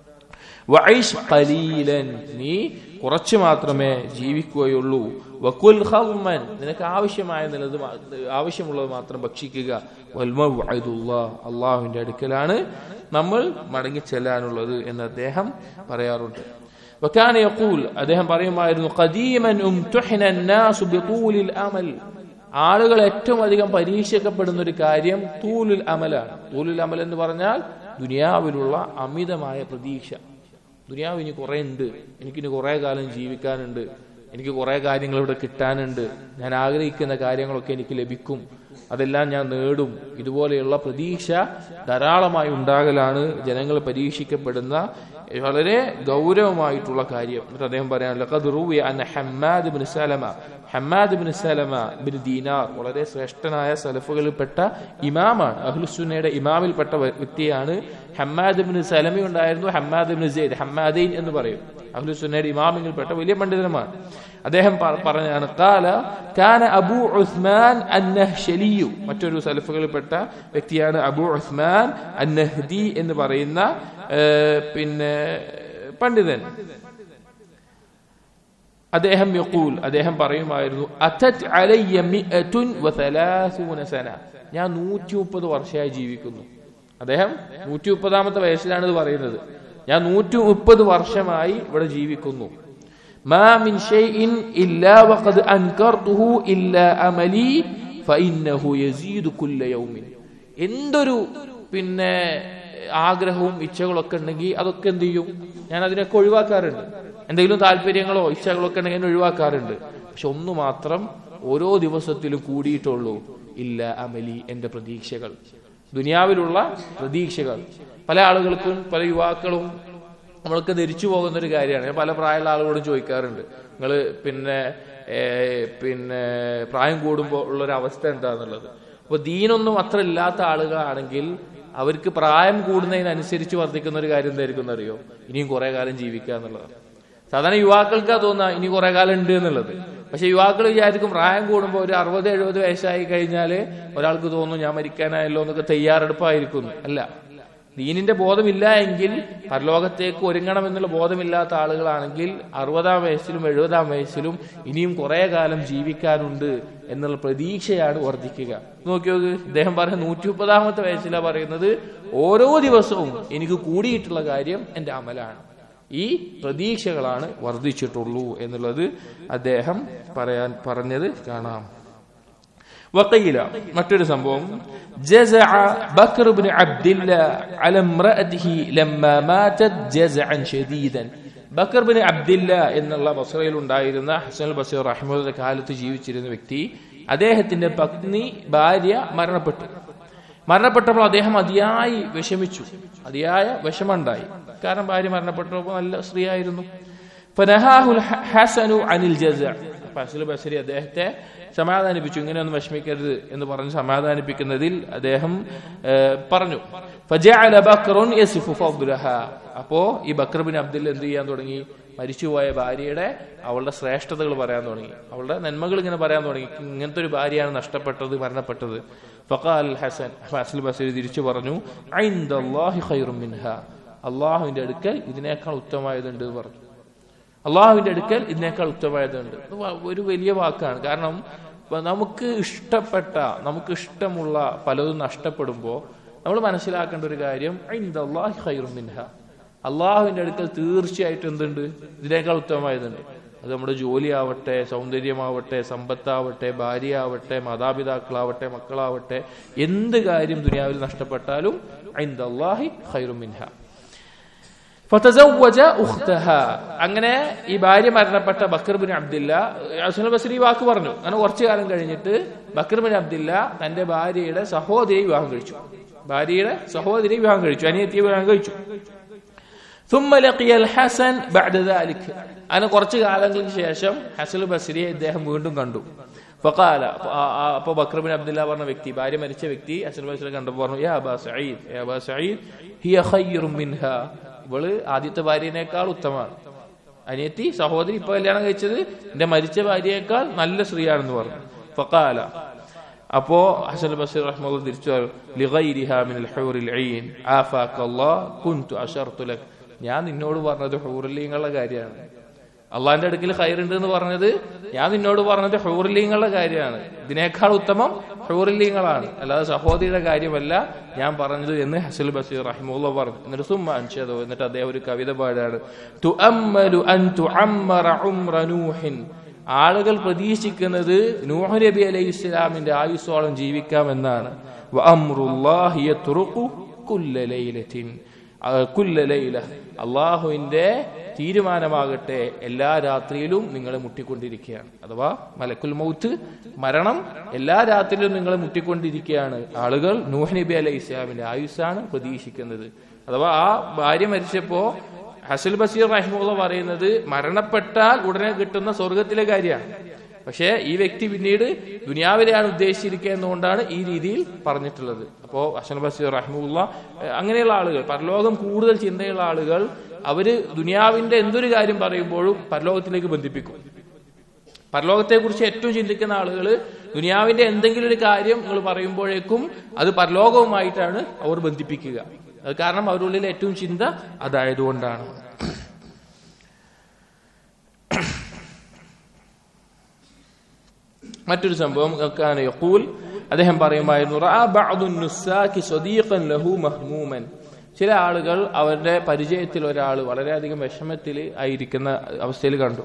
വൈഷ് ഖലീലൻ നീ കുറച്ച് മാത്രമേ ജീവിക്കുകയുള്ളൂ വകുൽ ഖൗമൻ നിനക്ക് ആവശ്യമായ നിലത് മാ- ആവശ്യമുള്ളത് മാത്രം ഭക്ഷിക്കുക അള്ളാഹുവിന്റെ അടുക്കലാണ് നമ്മൾ മടങ്ങി ചെല്ലാനുള്ളത് എന്ന് അദ്ദേഹം പറയാറുണ്ട് وكان يقول അദ്ദേഹം പറയുമായിരുന്നു قديما امتحن الناس بطول الامل ആളുകൾ ഏറ്റവും അധികം പരീക്ഷിക്കപ്പെടുന്ന ഒരു കാര്യം തൂലുൽ അമലാണ് തൂലുൽ അമൽ എന്ന് പറഞ്ഞാൽ ദുനിയാവിലുള്ള അമിതമായ പ്രതീക്ഷ ദുനിയാവ് ഇനി കുറെ ഉണ്ട് എനിക്കിനി കുറെ കാലം ജീവിക്കാനുണ്ട് എനിക്ക് കുറെ കാര്യങ്ങൾ ഇവിടെ കിട്ടാനുണ്ട് ഞാൻ ആഗ്രഹിക്കുന്ന കാര്യങ്ങളൊക്കെ എനിക്ക് ലഭിക്കും അതെല്ലാം ഞാൻ നേടും ഇതുപോലെയുള്ള പ്രതീക്ഷ ധാരാളമായി ഉണ്ടാകലാണ് ജനങ്ങൾ പരീക്ഷിക്കപ്പെടുന്ന വളരെ ഗൗരവമായിട്ടുള്ള കാര്യം എന്നിട്ട് അദ്ദേഹം പറയാൻ ലഖദ് റൂവിയ അന്ന Hammad bin Salama Hammad bin Salama bin Dinar വളരെ ശ്രേഷ്ഠനായ സലഫുകളിൽപ്പെട്ട ഇമാമാണ് അഹ്ലുസുന്നയുടെ ഇമാമിൽപ്പെട്ട വ്യക്തിയാണ് ഹമ്മാദ് ബിൻ സലമി ഉണ്ടായിരുന്നു ഹമ്മാദ് ബിൻ സെയ്ദ് ഹമ്മാദീൻ എന്ന് പറയും അഹ്ലുസുന്നയുടെ ഇമാമിൽപ്പെട്ട വലിയ പണ്ഡിതന്മാർ അദ്ദേഹം പറഞ്ഞാണ് കാല കാന അബു ഉസ്മാൻ അന്നഹ്ഷലിയു മറ്റൊരു സലഫുകളിൽപ്പെട്ട വ്യക്തിയാണ് അബു ഉസ്മാൻ അന്നഹ്ദി എന്ന് പറയുന്ന പിന്നെ പണ്ഡിതൻ അദ്ദേഹം യഖൂൽ അദ്ദേഹം പറയുമായിരുന്നു അത്തത് അലയ്യ മിഅതുൻ വസലാസൂന സന ഞാൻ നൂറ്റി മുപ്പത് വർഷമായി ജീവിക്കുന്നു അദ്ദേഹം നൂറ്റി മുപ്പതാമത്തെ വയസ്സിലാണ് ഇത് പറയുന്നത് ഞാൻ നൂറ്റി മുപ്പത് വർഷമായി ഇവിടെ ജീവിക്കുന്നു ما من شيء إلا وقد أنكرته إلا أملي فإنه يزيد كل يوم എന്തൊരു പിന്നെ ആഗ്രഹവും ഇച്ഛകളൊക്കെ ഉണ്ടെങ്കിൽ അതൊക്കെ എന്ത് ചെയ്യും ഞാൻ അതിനൊക്കെ ഒഴിവാക്കാറുണ്ട് എന്തെങ്കിലും താല്പര്യങ്ങളോ ഇച്ഛകളോ ഒക്കെ ഉണ്ടെങ്കിൽ ഞാൻ ഒഴിവാക്കാറുണ്ട് പക്ഷെ ഒന്ന് മാത്രം ഓരോ ദിവസത്തിലും കൂടിയിട്ടുള്ളൂ ഇല്ല അമലി എന്റെ പ്രതീക്ഷകൾ ദുനിയാവിലുള്ള പ്രതീക്ഷകൾ പല ആളുകൾക്കും പല യുവാക്കളും നമ്മൾക്ക് ധരിച്ചു പോകുന്ന ഒരു കാര്യമാണ് ഞാൻ പല പ്രായമുള്ള ആളുകളോടും ചോദിക്കാറുണ്ട് നിങ്ങൾ പിന്നെ പിന്നെ പ്രായം കൂടുമ്പോൾ ഉള്ളൊരു അവസ്ഥ എന്താന്നുള്ളത് അപ്പൊ ദീനൊന്നും അത്ര ഇല്ലാത്ത ആളുകളാണെങ്കിൽ അവർക്ക് പ്രായം കൂടുന്നതിനനുസരിച്ച് വർദ്ധിക്കുന്ന ഒരു കാര്യം എന്തായിരിക്കും അറിയോ ഇനിയും കുറെ കാലം ജീവിക്കുക എന്നുള്ളതാണ് സാധാരണ യുവാക്കൾക്ക് തോന്നുക ഇനി കുറെ കാലം ഉണ്ട് എന്നുള്ളത് പക്ഷെ യുവാക്കൾ വിചാരിക്കും പ്രായം കൂടുമ്പോൾ ഒരു അറുപത് എഴുപത് വയസ്സായി കഴിഞ്ഞാൽ ഒരാൾക്ക് തോന്നുന്നു ഞാൻ മരിക്കാനായല്ലോ എന്നൊക്കെ തയ്യാറെടുപ്പായിരിക്കുന്നു അല്ല ദീനിന്റെ ബോധമില്ല എങ്കിൽ പരലോകത്തേക്ക് ഒരുങ്ങണമെന്നുള്ള ബോധമില്ലാത്ത ആളുകളാണെങ്കിൽ അറുപതാം വയസ്സിലും എഴുപതാം വയസ്സിലും ഇനിയും കുറെ കാലം ജീവിക്കാനുണ്ട് എന്നുള്ള പ്രതീക്ഷയാണ് വർദ്ധിക്കുക നോക്കി നോക്ക് ഇദ്ദേഹം പറഞ്ഞ നൂറ്റി മുപ്പതാമത്തെ വയസ്സിലാണ് പറയുന്നത് ഓരോ ദിവസവും എനിക്ക് കൂടിയിട്ടുള്ള കാര്യം എന്റെ അമലാണ് ഈ പ്രതീക്ഷകളാണ് വർദ്ധിച്ചിട്ടുള്ളൂ എന്നുള്ളത് അദ്ദേഹം പറയാൻ പറഞ്ഞത് കാണാം وقيل മറ്റൊരു സംഭവം جزع بكر بن عبد الله على امرأته لما ماتت جزعا شديدا ബക്കർ ബിൻ അബ്ദില്ല എന്നുള്ള ബസറയിൽ ഉണ്ടായിരുന്ന ഹസൻ ബസീർ റഹ്മുയുടെ കാലത്ത് ജീവിച്ചിരുന്ന വ്യക്തി അദ്ദേഹത്തിന്റെ പത്നി ഭാര്യ മരണപ്പെട്ടു മരണപ്പെട്ടപ്പോൾ അദ്ദേഹം അതിയായി വിഷമിച്ചു അതിയായ വിഷമുണ്ടായി കാരണം ഭാര്യ മരണപ്പെട്ടപ്പോൾ നല്ല സ്ത്രീ ആയിരുന്നു ഹസനു അനിൽ ജസ ഫസൽ ബസരി അദ്ദേഹത്തെ സമാധാനിപ്പിച്ചു ഇങ്ങനെയൊന്നും വിഷമിക്കരുത് എന്ന് പറഞ്ഞ് സമാധാനിപ്പിക്കുന്നതിൽ അദ്ദേഹം പറഞ്ഞു അപ്പോ ഈ ബക്കർ ബിൻ അബ്ദുൽ എന്ത് ചെയ്യാൻ തുടങ്ങി മരിച്ചുപോയ ഭാര്യയുടെ അവളുടെ ശ്രേഷ്ഠതകൾ പറയാൻ തുടങ്ങി അവളുടെ നന്മകൾ ഇങ്ങനെ പറയാൻ തുടങ്ങി ഇങ്ങനത്തെ ഒരു ഭാര്യയാണ് നഷ്ടപ്പെട്ടത് മരണപ്പെട്ടത് ഫഖാൽ ഹസൻ ഫസൽ ബസരി തിരിച്ചു പറഞ്ഞു അള്ളാഹുവിന്റെ അടുക്കൽ ഇതിനേക്കാൾ ഉത്തമമായതുണ്ട് എന്ന് പറഞ്ഞു അള്ളാഹുവിന്റെ അടുക്കൽ ഇതിനേക്കാൾ ഉത്തമമായതുണ്ട് ഒരു വലിയ വാക്കാണ് കാരണം നമുക്ക് ഇഷ്ടപ്പെട്ട നമുക്ക് ഇഷ്ടമുള്ള പലതും നഷ്ടപ്പെടുമ്പോൾ നമ്മൾ മനസ്സിലാക്കേണ്ട ഒരു കാര്യം മിൻഹ അള്ളാഹുവിന്റെ അടുക്കൽ തീർച്ചയായിട്ടും എന്തുണ്ട് ഇതിനേക്കാൾ ഉത്തമമായതുണ്ട് അത് നമ്മുടെ ജോലിയാവട്ടെ സൗന്ദര്യമാവട്ടെ സമ്പത്താവട്ടെ ഭാര്യയാവട്ടെ മാതാപിതാക്കളാവട്ടെ മക്കളാവട്ടെ എന്ത് കാര്യം ദുനിയാവിൽ നഷ്ടപ്പെട്ടാലും അള്ളാഹി ഖൈറും മിൻഹ ഫതസവ്വജ ഉഖ്തഹ അങ്ങനെ ഈ ഭാര്യ മരണപ്പെട്ട ബക്കർ ബിൻ അബ്ദില്ല അസുൽ ബസ്രി വാക്ക് പറഞ്ഞു അങ്ങനെ കുറച്ചു കാലം കഴിഞ്ഞിട്ട് ബക്കർ ബിൻ അബ്ദില്ല തന്റെ ഭാര്യയുടെ സഹോദരി വിവാഹം കഴിച്ചു ഭാര്യയുടെ സഹോദരി വിവാഹം കഴിച്ചു അനിയത്തിയെ വിവാഹം കഴിച്ചു ثم لقي الحسن بعد ذلك അങ്ങനെ കുറച്ചു കാലങ്ങൾക്ക് ശേഷം ഹസൽ ബസ്രിയെ ഇദ്ദേഹം വീണ്ടും കണ്ടു ഫഖാല അപ്പൊ ബക്കർ ബിൻ അബ്ദുല്ല പറഞ്ഞ വ്യക്തി ഭാര്യ മരിച്ച വ്യക്തി ഹസൽ ബസ്രി കണ്ടപ്പോൾ പറഞ്ഞു യാ അബാ സഈദ് യാ അബാ സഈദ് ഹിയ ഖയ്റും മിൻഹ ഇവള് ആദ്യത്തെ ഭാര്യനേക്കാൾ ഉത്തമമാണ് അനിയത്തി സഹോദരി ഇപ്പൊ കല്യാണം കഴിച്ചത് എന്റെ മരിച്ച ഭാര്യയേക്കാൾ നല്ല സ്ത്രീയാണെന്ന് പറഞ്ഞു ഫക്കാല അപ്പോ ഹസൻ ബസീർ റഹ്മുള്ള തിരിച്ചു ഞാൻ നിന്നോട് പറഞ്ഞത് ഹൂറലീങ്ങളുടെ കാര്യമാണ് അള്ളാന്റെ അടുക്കൽ ഹൈറുണ്ട് എന്ന് പറഞ്ഞത് ഞാൻ നിന്നോട് പറഞ്ഞത് ഹൂറിലീങ്ങളുടെ കാര്യമാണ് ഇതിനേക്കാൾ ഉത്തമം ഹൂറിലീങ്ങളാണ് അല്ലാതെ സഹോദരിയുടെ കാര്യമല്ല ഞാൻ പറഞ്ഞത് എന്ന് ഹസൽ ബസീർ റഹിമുള്ള പറഞ്ഞു എന്നിട്ട് സുമ്മ അൻഷതോ എന്നിട്ട് അദ്ദേഹം ഒരു കവിത പാടാണ് തുഅമ്മലു അൻ തുഅമ്മറ ഉംറ നൂഹിൻ ആളുകൾ പ്രതീക്ഷിക്കുന്നത് നൂഹ് നബി അലൈഹി ഇസ്ലാമിന്റെ ആയുസ്സോളം ജീവിക്കാമെന്നാണ് വഅംറുല്ലാഹി യത്റുഖു കുല്ല ലൈലത്തിൻ കുല്ലലയില അള്ളാഹുവിന്റെ തീരുമാനമാകട്ടെ എല്ലാ രാത്രിയിലും നിങ്ങളെ മുട്ടിക്കൊണ്ടിരിക്കുകയാണ് അഥവാ മലക്കുൽ മൗത്ത് മരണം എല്ലാ രാത്രിയിലും നിങ്ങളെ മുട്ടിക്കൊണ്ടിരിക്കുകയാണ് ആളുകൾ നൂഹ് നബി അലൈഹി ഇസ്ലാമിന്റെ ആയുസ്സാണ് പ്രതീക്ഷിക്കുന്നത് അഥവാ ആ ഭാര്യ മരിച്ചപ്പോ ഹസൽ ബസീർ റഹിമുള്ള പറയുന്നത് മരണപ്പെട്ടാൽ ഉടനെ കിട്ടുന്ന സ്വർഗത്തിലെ കാര്യമാണ് പക്ഷേ ഈ വ്യക്തി പിന്നീട് ദുനിയാവിലെയാണ് ഉദ്ദേശിച്ചിരിക്കുക എന്നുകൊണ്ടാണ് ഈ രീതിയിൽ പറഞ്ഞിട്ടുള്ളത് അപ്പോ ഹസൻ ബസീർ റഹിമുള്ള അങ്ങനെയുള്ള ആളുകൾ പരലോകം കൂടുതൽ ചിന്തയുള്ള ആളുകൾ അവര് ദുനിയാവിന്റെ എന്തൊരു കാര്യം പറയുമ്പോഴും പരലോകത്തിലേക്ക് ബന്ധിപ്പിക്കും പരലോകത്തെ കുറിച്ച് ഏറ്റവും ചിന്തിക്കുന്ന ആളുകൾ ദുനിയാവിന്റെ എന്തെങ്കിലും ഒരു കാര്യം നിങ്ങൾ പറയുമ്പോഴേക്കും അത് പരലോകവുമായിട്ടാണ് അവർ ബന്ധിപ്പിക്കുക അത് കാരണം അവരുടെ ഉള്ളിൽ ഏറ്റവും ചിന്ത അതായതുകൊണ്ടാണ് മറ്റൊരു സംഭവം കാന യഖൂൽ അദ്ദേഹം പറയുമായിരുന്നു റഅ ബഅദു നുസാക്കി സ്വദീഖൻ ലഹു മഹ്മൂമൻ ചില ആളുകൾ അവരുടെ പരിചയത്തിൽ ഒരാൾ വളരെയധികം വിഷമത്തിൽ ആയിരിക്കുന്ന അവസ്ഥയിൽ കണ്ടു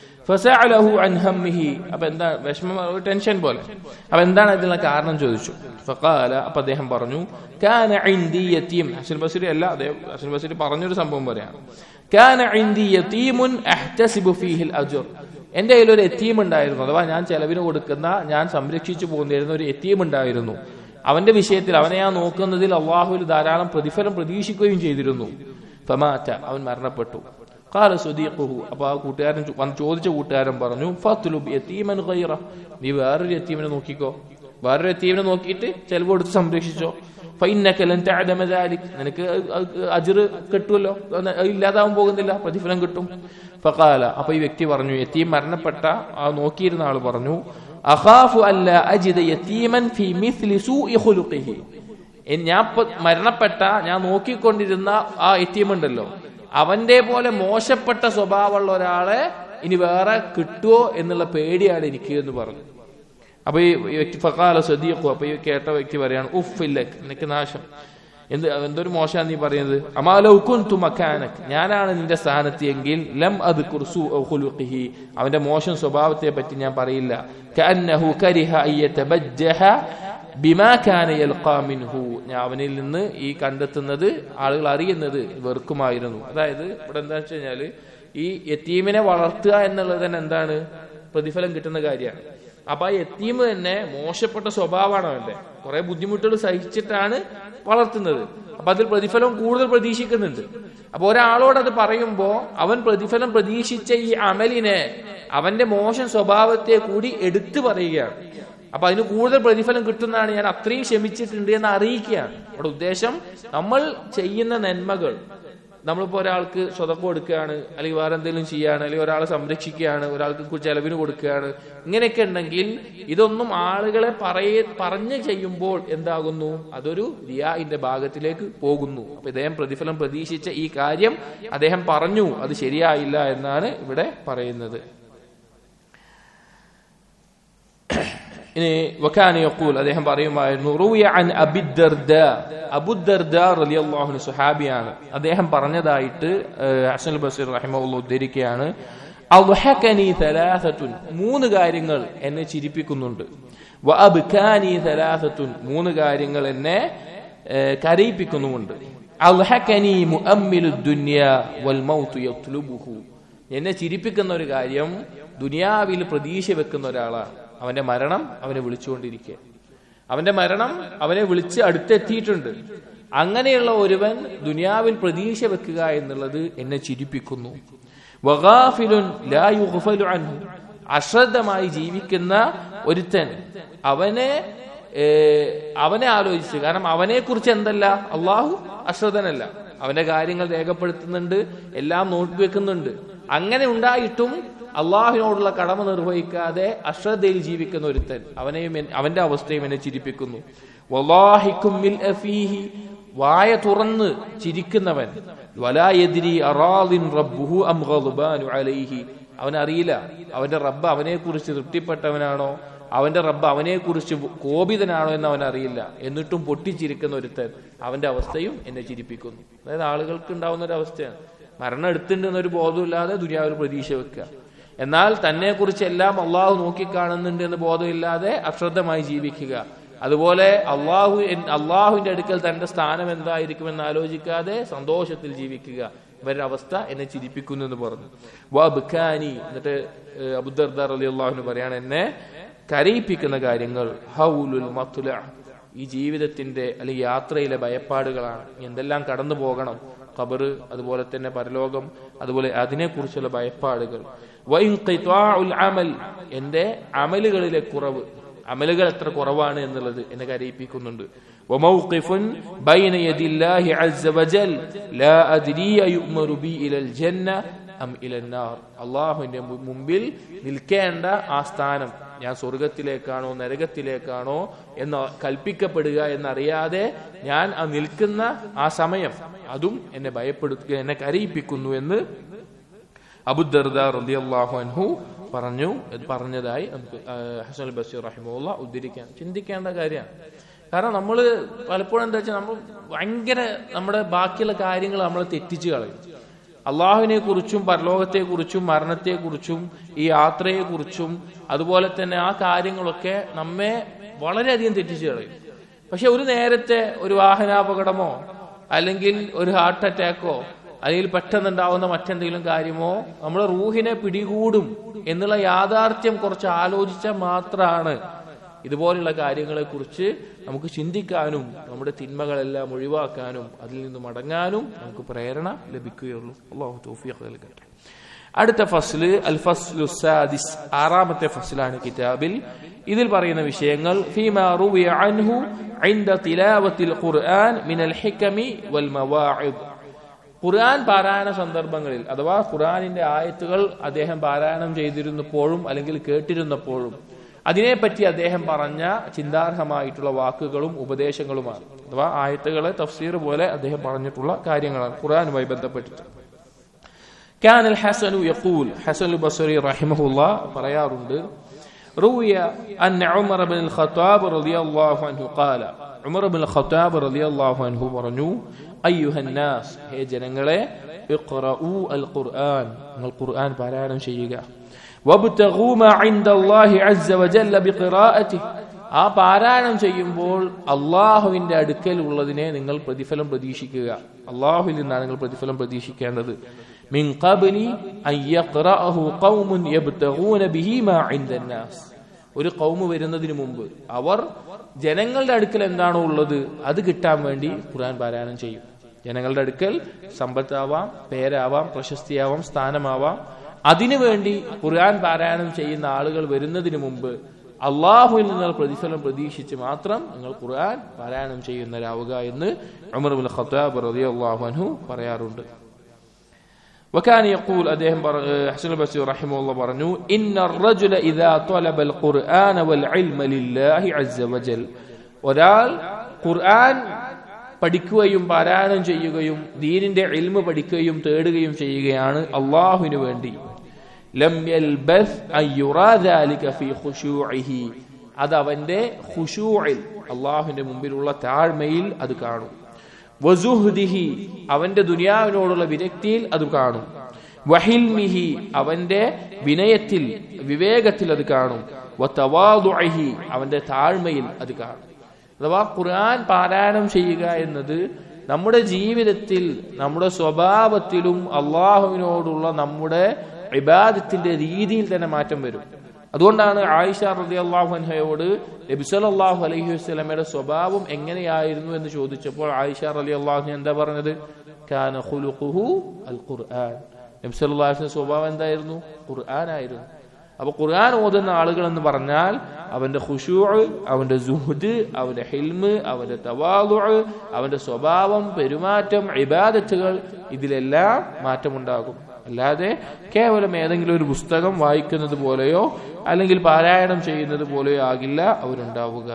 ഫസഅലഹു അൻ ഹമ്മിഹി അപ്പൊ എന്താ വിഷമം ഒരു ടെൻഷൻ പോലെ അപ്പൊ എന്താണ് ഇതിനുള്ള കാരണം ചോദിച്ചു ഫഖാല അപ്പൊ അദ്ദേഹം പറഞ്ഞു കാന ഇൻദി യതീം ഹസൻ ബസരി അല്ല അദ്ദേഹം ഹസൻ ബസരി പറഞ്ഞൊരു സംഭവം പറയാണ് കാന ഇൻദി യതീമുൻ അഹ്തസിബു ഫീഹിൽ അജ്ർ എന്റെ കയ്യിൽ ഒരു എത്തീം ഉണ്ടായിരുന്നു അഥവാ ഞാൻ ചെലവിന് കൊടുക്കുന്ന ഞാൻ സംരക്ഷിച്ചു പോകുന്നിരുന്ന ഒരു എത്തീം ഉണ്ടായിരുന്നു അവന്റെ വിഷയത്തിൽ അവനെ ഞാൻ നോക്കുന്നതിൽ അള്ളാഹുവിൽ ധാരാളം പ്രതിഫലം പ്രതീക്ഷിക്കുകയും ചെയ്തിരുന്നു ഫമാറ്റ അവൻ മരണപ്പെട്ടു കാല സുദീഖുഹു അപ്പൊ ആ കൂട്ടുകാരൻ വന്ന് ചോദിച്ച കൂട്ടുകാരൻ പറഞ്ഞു ഫത്തുലുബ് യത്തീമൻ ഖൈറ നീ വേറൊരു യത്തീമിനെ നോക്കിക്കോ വേറൊരു യത്തീമിനെ നോക്കിയിട്ട് ചെലവ് കൊടുത്ത് സംരക്ഷിച്ചോ ഫൈനക്കലൻ തഅലമദാലിക് നിനക്ക് അജ്ർ കിട്ടുമല്ലോ ഇല്ലാതാവാൻ പോകുന്നില്ല പ്രതിഫലം കിട്ടും ഫഖാല അപ്പൊ ഈ വ്യക്തി പറഞ്ഞു യത്തീം മരണപ്പെട്ട ആ നോക്കിയിരുന്ന ആൾ പറഞ്ഞു അഖാഫു അല്ല അജിദ യതീമൻ ഫി മിസ്ലി സൂഇ ഖുലുഖിഹി ഞാൻ മരണപ്പെട്ട ഞാൻ നോക്കിക്കൊണ്ടിരുന്ന ആ യത്തീം ഉണ്ടല്ലോ അവന്റെ പോലെ മോശപ്പെട്ട സ്വഭാവമുള്ള ഒരാളെ ഇനി വേറെ കിട്ടുമോ എന്നുള്ള പേടിയാണ് എനിക്ക് എന്ന് പറഞ്ഞു അപ്പൊ ഈ വ്യക്തി ഫക്കാല സദീഖു അപ്പൊ ഈ കേട്ട വ്യക്തി പറയാണ് ഉഫില്ലക് നിനക്ക് നാശം എന്ത് എന്തൊരു മോശമാണ് നീ പറയുന്നത് അമാലൗക്കുൻതു മക്കാനക് ഞാനാണ് നിന്റെ സ്ഥാനത്ത് എങ്കിൽ ലം അത് കുർസു ഖുലുഖിഹി അവന്റെ മോശം സ്വഭാവത്തെ പറ്റി ഞാൻ പറയില്ല കഅന്നഹു കരിഹ അയ്യതബജ്ജഹ ബിമാ കാന യൽഖാ മിൻഹു ഞാൻ അവനിൽ നിന്ന് ഈ കണ്ടെത്തുന്നത് ആളുകൾ അറിയുന്നത് വെറുക്കുമായിരുന്നു അതായത് ഇവിടെ എന്താ വെച്ച് കഴിഞ്ഞാല് ഈ യത്തീമിനെ വളർത്തുക എന്നുള്ളത് തന്നെ എന്താണ് പ്രതിഫലം കിട്ടുന്ന കാര്യമാണ് അപ്പൊ ആ യത്തീം തന്നെ മോശപ്പെട്ട സ്വഭാവമാണ് അവന്റെ കുറെ ബുദ്ധിമുട്ടുകൾ സഹിച്ചിട്ടാണ് വളർത്തുന്നത് അപ്പൊ അതിൽ പ്രതിഫലം കൂടുതൽ പ്രതീക്ഷിക്കുന്നുണ്ട് അപ്പൊ ഒരാളോട് അത് പറയുമ്പോ അവൻ പ്രതിഫലം പ്രതീക്ഷിച്ച ഈ അമലിനെ അവന്റെ മോശം സ്വഭാവത്തെ കൂടി എടുത്തു പറയുകയാണ് അപ്പൊ അതിന് കൂടുതൽ പ്രതിഫലം കിട്ടുന്നതാണ് ഞാൻ അത്രയും ക്ഷമിച്ചിട്ടുണ്ട് എന്ന് അറിയിക്കുകയാണ് അവിടെ ഉദ്ദേശം നമ്മൾ ചെയ്യുന്ന നന്മകൾ നമ്മളിപ്പോ ഒരാൾക്ക് സ്വതക്കം കൊടുക്കുകയാണ് അല്ലെങ്കിൽ വേറെ എന്തെങ്കിലും ചെയ്യാണ് അല്ലെങ്കിൽ ഒരാളെ സംരക്ഷിക്കുകയാണ് ഒരാൾക്ക് ചെലവിന് കൊടുക്കുകയാണ് ഇങ്ങനെയൊക്കെ ഉണ്ടെങ്കിൽ ഇതൊന്നും ആളുകളെ പറയ പറഞ്ഞ് ചെയ്യുമ്പോൾ എന്താകുന്നു അതൊരു റിയാഇന്റെ ഭാഗത്തിലേക്ക് പോകുന്നു അപ്പൊ ഇദ്ദേഹം പ്രതിഫലം പ്രതീക്ഷിച്ച ഈ കാര്യം അദ്ദേഹം പറഞ്ഞു അത് ശരിയായില്ല എന്നാണ് ഇവിടെ പറയുന്നത് ഇനി വക്കാന യഖൂൽ അദ്ദേഹം പറയുമായിരുന്നു റൂയ അൻ അബിദ്ദർദ അബുദ്ദർദ റളിയല്ലാഹു അൻഹു സുഹാബിയാണ് അദ്ദേഹം പറഞ്ഞതായിട്ട് ഹസൻ ബസീർ റഹിമഹുള്ള ഉദ്ധരിക്കുകയാണ് അദ്ഹകനി തലാസത്തുൻ മൂന്ന് കാര്യങ്ങൾ എന്നെ ചിരിപ്പിക്കുന്നുണ്ട് വഅബ്കാനി തലാസത്തുൻ മൂന്ന് കാര്യങ്ങൾ എന്നെ കരയിപ്പിക്കുന്നുമുണ്ട് അദ്ഹകനി മുഅമ്മിലു ദുനിയ വൽ മൗതു യത്ലുബുഹു എന്നെ ചിരിപ്പിക്കുന്ന ഒരു കാര്യം ദുനിയാവിൽ പ്രതീക്ഷ വെക്കുന്ന ഒരാളാണ് അവന്റെ മരണം അവനെ വിളിച്ചുകൊണ്ടിരിക്കുക അവന്റെ മരണം അവനെ വിളിച്ച് അടുത്തെത്തിയിട്ടുണ്ട് അങ്ങനെയുള്ള ഒരുവൻ ദുനിയാവിൽ പ്രതീക്ഷ വെക്കുക എന്നുള്ളത് എന്നെ ചിരിപ്പിക്കുന്നു വഗാഫിലുൻ ലാ യുഗ്ഫലു അൻഹു അശ്രദ്ധമായി ജീവിക്കുന്ന ഒരുത്തൻ അവനെ അവനെ ആലോചിച്ച് കാരണം അവനെ കുറിച്ച് എന്തല്ല അള്ളാഹു അശ്രദ്ധനല്ല അവന്റെ കാര്യങ്ങൾ രേഖപ്പെടുത്തുന്നുണ്ട് എല്ലാം നോക്കി വെക്കുന്നുണ്ട് അങ്ങനെ ഉണ്ടായിട്ടും അള്ളാഹുവിനോടുള്ള കടമ നിർവഹിക്കാതെ അശ്രദ്ധയിൽ ജീവിക്കുന്ന ഒരുത്തൻ അവനെയും അവന്റെ അവസ്ഥയും എന്നെ ചിരിപ്പിക്കുന്നു വായ തുറന്ന് ചിരിക്കുന്നവൻ വലായതിരി അറാദിൻ റബ്ബുഹു അം ഗദ്ബാനു അലൈഹി അവനറിയില്ല അവന്റെ റബ്ബ് അവനെ കുറിച്ച് തൃപ്തിപ്പെട്ടവനാണോ അവന്റെ റബ്ബ് അവനെ കുറിച്ച് കോപിതനാണോ എന്ന് അവൻ അറിയില്ല എന്നിട്ടും പൊട്ടിച്ചിരിക്കുന്ന ഒരുത്തൻ അവന്റെ അവസ്ഥയും എന്നെ ചിരിപ്പിക്കുന്നു അതായത് ആളുകൾക്ക് ഉണ്ടാവുന്ന ഒരു അവസ്ഥയാണ് മരണം എടുത്തിട്ടുണ്ടെന്നൊരു ബോധമില്ലാതെ ദുനിയാവിൽ പ്രതീക്ഷ വെക്കുക എന്നാൽ തന്നെ കുറിച്ച് എല്ലാം അള്ളാഹു നോക്കിക്കാണുന്നുണ്ട് എന്ന് ബോധമില്ലാതെ അശ്രദ്ധമായി ജീവിക്കുക അതുപോലെ അള്ളാഹു അള്ളാഹുവിന്റെ അടുക്കൽ തന്റെ സ്ഥാനം എന്തായിരിക്കുമെന്ന് ആലോചിക്കാതെ സന്തോഷത്തിൽ ജീവിക്കുക ഇവരുടെ അവസ്ഥ എന്നെ ചിരിപ്പിക്കുന്നു എന്ന് പറഞ്ഞു വബ്ഖാനി എന്നിട്ട് അബുദർദാർ അലി അള്ളാഹുന് പറയാണ് എന്നെ കരയിപ്പിക്കുന്ന കാര്യങ്ങൾ ഹൗലുൽ മത്തുല ഈ ജീവിതത്തിന്റെ അല്ലെങ്കിൽ യാത്രയിലെ ഭയപ്പാടുകളാണ് എന്തെല്ലാം കടന്നു പോകണം ഖബറ് അതുപോലെ തന്നെ പരലോകം അതുപോലെ അതിനെക്കുറിച്ചുള്ള ഭയപ്പാടുകൾ അമൽ എന്റെ അമലുകളിലെ കുറവ് അമലുകൾ എത്ര കുറവാണ് എന്നുള്ളത് എന്നെ കരയിപ്പിക്കുന്നുണ്ട് وموقف بين يد الله عز وجل لا أدري أيؤمر بي إلى الجنة أم إلى النار അള്ളാഹുവിന്റെ മുമ്പിൽ നിൽക്കേണ്ട ആ സ്ഥാനം ഞാൻ സ്വർഗത്തിലേക്കാണോ നരകത്തിലേക്കാണോ എന്ന് കൽപ്പിക്കപ്പെടുക എന്നറിയാതെ ഞാൻ ആ നിൽക്കുന്ന ആ സമയം അതും എന്നെ ഭയപ്പെടുത്തുക എന്നെ കരയിപ്പിക്കുന്നു എന്ന് അബുദർദ റളിയല്ലാഹു അൻഹു പറഞ്ഞു പറഞ്ഞതായി നമുക്ക് ഹസൻ ബഷീർ റഹിമുള്ള ഉദ്ധരിക്കാൻ ചിന്തിക്കേണ്ട കാര്യമാണ് കാരണം നമ്മൾ പലപ്പോഴും എന്താ വെച്ചാൽ നമ്മൾ ഭയങ്കര നമ്മുടെ ബാക്കിയുള്ള കാര്യങ്ങൾ നമ്മൾ തെറ്റിച്ച് കളയും അള്ളാഹുവിനെ കുറിച്ചും പരലോകത്തെ കുറിച്ചും മരണത്തെ കുറിച്ചും ഈ യാത്രയെ കുറിച്ചും അതുപോലെ തന്നെ ആ കാര്യങ്ങളൊക്കെ നമ്മെ വളരെയധികം തെറ്റിച്ച് കളയും പക്ഷെ ഒരു നേരത്തെ ഒരു വാഹനാപകടമോ അല്ലെങ്കിൽ ഒരു ഹാർട്ട് അറ്റാക്കോ അല്ലെങ്കിൽ പെട്ടെന്നുണ്ടാവുന്ന മറ്റെന്തെങ്കിലും കാര്യമോ നമ്മുടെ റൂഹിനെ പിടികൂടും എന്നുള്ള യാഥാർത്ഥ്യം കുറച്ച് ആലോചിച്ചാൽ മാത്രമാണ് ഇതുപോലുള്ള കാര്യങ്ങളെ കുറിച്ച് നമുക്ക് ചിന്തിക്കാനും നമ്മുടെ തിന്മകളെല്ലാം ഒഴിവാക്കാനും അതിൽ നിന്ന് മടങ്ങാനും നമുക്ക് പ്രേരണ ലഭിക്കുകയുള്ളൂ അള്ളാഹു തൗഫീഖ് നൽകട്ടെ അടുത്ത ഫസ്ല് അൽ ഫസ്ലു സാദിസ് ആറാമത്തെ ഫസ്ലാണ് കിതാബിൽ ഇതിൽ പറയുന്ന വിഷയങ്ങൾ ഫീമാ റുവിയ അൻഹു عند تلاوة القرآن من الحكم والمواعظ ഖുർആൻ പാരായണ സന്ദർഭങ്ങളിൽ അഥവാ ഖുർആനിന്റെ ആയത്തുകൾ അദ്ദേഹം പാരായണം ചെയ്തിരുന്നപ്പോഴും അല്ലെങ്കിൽ കേട്ടിരുന്നപ്പോഴും അതിനെപ്പറ്റി അദ്ദേഹം പറഞ്ഞ ചിന്താർഹമായിട്ടുള്ള വാക്കുകളും ഉപദേശങ്ങളുമാണ് അഥവാ ആയത്തുകളെ തഫ്സീർ പോലെ അദ്ദേഹം പറഞ്ഞിട്ടുള്ള കാര്യങ്ങളാണ് ഖുർആനുമായി ബന്ധപ്പെട്ടിട്ട് كان الحسن يقول حسن البصري رحمه الله പറയാറുണ്ട് روي أن عمر بن الخطاب رضي الله عنه قال عمر بن الخطاب رضي الله عنه പറഞ്ഞു أيها الناس ഹേ ജനങ്ങളെ اقرؤوا القرآن നിങ്ങൾ ഖുർആൻ പാരായണം ചെയ്യുക وابتغوا ما عند الله عز وجل بقراءته ആ പാരായണം ചെയ്യുമ്പോൾ അള്ളാഹുവിന്റെ അടുക്കൽ ഉള്ളതിനെ നിങ്ങൾ പ്രതിഫലം പ്രതീക്ഷിക്കുക അള്ളാഹുവിൽ നിന്നാണ് നിങ്ങൾ പ്രതിഫലം പ്രതീക്ഷിക്കേണ്ടത് من قبل أن يقرأه قوم يبتغون به ما عند الناس ഒരു കൗമ് വരുന്നതിന് മുമ്പ് അവർ ജനങ്ങളുടെ അടുക്കൽ എന്താണോ ഉള്ളത് അത് കിട്ടാൻ വേണ്ടി ഖുർആൻ പാരായണം ചെയ്യും ജനങ്ങളുടെ അടുക്കൽ സമ്പത്താവാം പേരാവാം പ്രശസ്തിയാവാം സ്ഥാനമാവാം അതിനുവേണ്ടി ഖുർആൻ പാരായണം ചെയ്യുന്ന ആളുകൾ വരുന്നതിന് മുമ്പ് അള്ളാഹുവിൽ നിന്ന് പ്രതിഫലം പ്രതീക്ഷിച്ച് മാത്രം നിങ്ങൾ ഖുർആൻ പാരായണം ചെയ്യുന്നവരാവുക എന്ന് ഉമർ ബിൻ ഖത്താബ് റളിയല്ലാഹു അൻഹു പറയാറുണ്ട് وكان يقول أديهم حسن البصري رحمه الله برنو إن الرجل إذا طلب القرآن والعلم لله عز وجل ഒരാൾ ഖുർആൻ പഠിക്കുകയും പാരായണം ചെയ്യുകയും ദീനിന്റെ ഇൽമ പഠിക്കുകയും തേടുകയും ചെയ്യുകയാണ് അള്ളാഹുവിന് വേണ്ടി ലം യൽബസ് അൻ യുറാ ദാലിക ഫീ ഖുശൂഇഹി അത് അവന്റെ ഖുശൂഇൽ അള്ളാഹുവിന്റെ മുമ്പിലുള്ള താഴ്മയിൽ അത് കാണും വസുഹ്ദിഹി അവന്റെ ദുനിയാവിനോടുള്ള വിരക്തിയിൽ അത് കാണും വഹിൽമിഹി അവന്റെ വിനയത്തിൽ വിവേകത്തിൽ അത് കാണും വതവാദുഅഹി അവന്റെ താഴ്മയിൽ അത് കാണും അഥവാ ഖുർആൻ പാരായണം ചെയ്യുക എന്നത് നമ്മുടെ ജീവിതത്തിൽ നമ്മുടെ സ്വഭാവത്തിലും അള്ളാഹുവിനോടുള്ള നമ്മുടെ ഇബാദത്തിന്റെ രീതിയിൽ തന്നെ മാറ്റം വരും അതുകൊണ്ടാണ് ആയിഷ റതി അള്ളാഹു അൻഹയോട് നബിസലാഹു അലൈഹി വസ്ലമയുടെ സ്വഭാവം എങ്ങനെയായിരുന്നു എന്ന് ചോദിച്ചപ്പോൾ ആയിഷ റലി അള്ളാഹു എന്താ പറഞ്ഞത് കാന ഖുലുഖുഹു അൽ ഖുർആൻ നബിസല്ലാഹുവിന്റെ സ്വഭാവം എന്തായിരുന്നു ഖുർആൻ ആയിരുന്നു അപ്പൊ ഖുർആൻ ഓതുന്ന ആളുകൾ എന്ന് പറഞ്ഞാൽ അവന്റെ ഖുശൂ അവന്റെ സുഹുദ് അവന്റെ ഹിൽമ് അവന്റെ തവാദു അവന്റെ സ്വഭാവം പെരുമാറ്റം ഇബാദത്തുകൾ ഇതിലെല്ലാം മാറ്റമുണ്ടാകും അല്ലാതെ കേവലം ഏതെങ്കിലും ഒരു പുസ്തകം വായിക്കുന്നത് പോലെയോ അല്ലെങ്കിൽ പാരായണം ചെയ്യുന്നത് പോലെയോ ആകില്ല അവരുണ്ടാവുക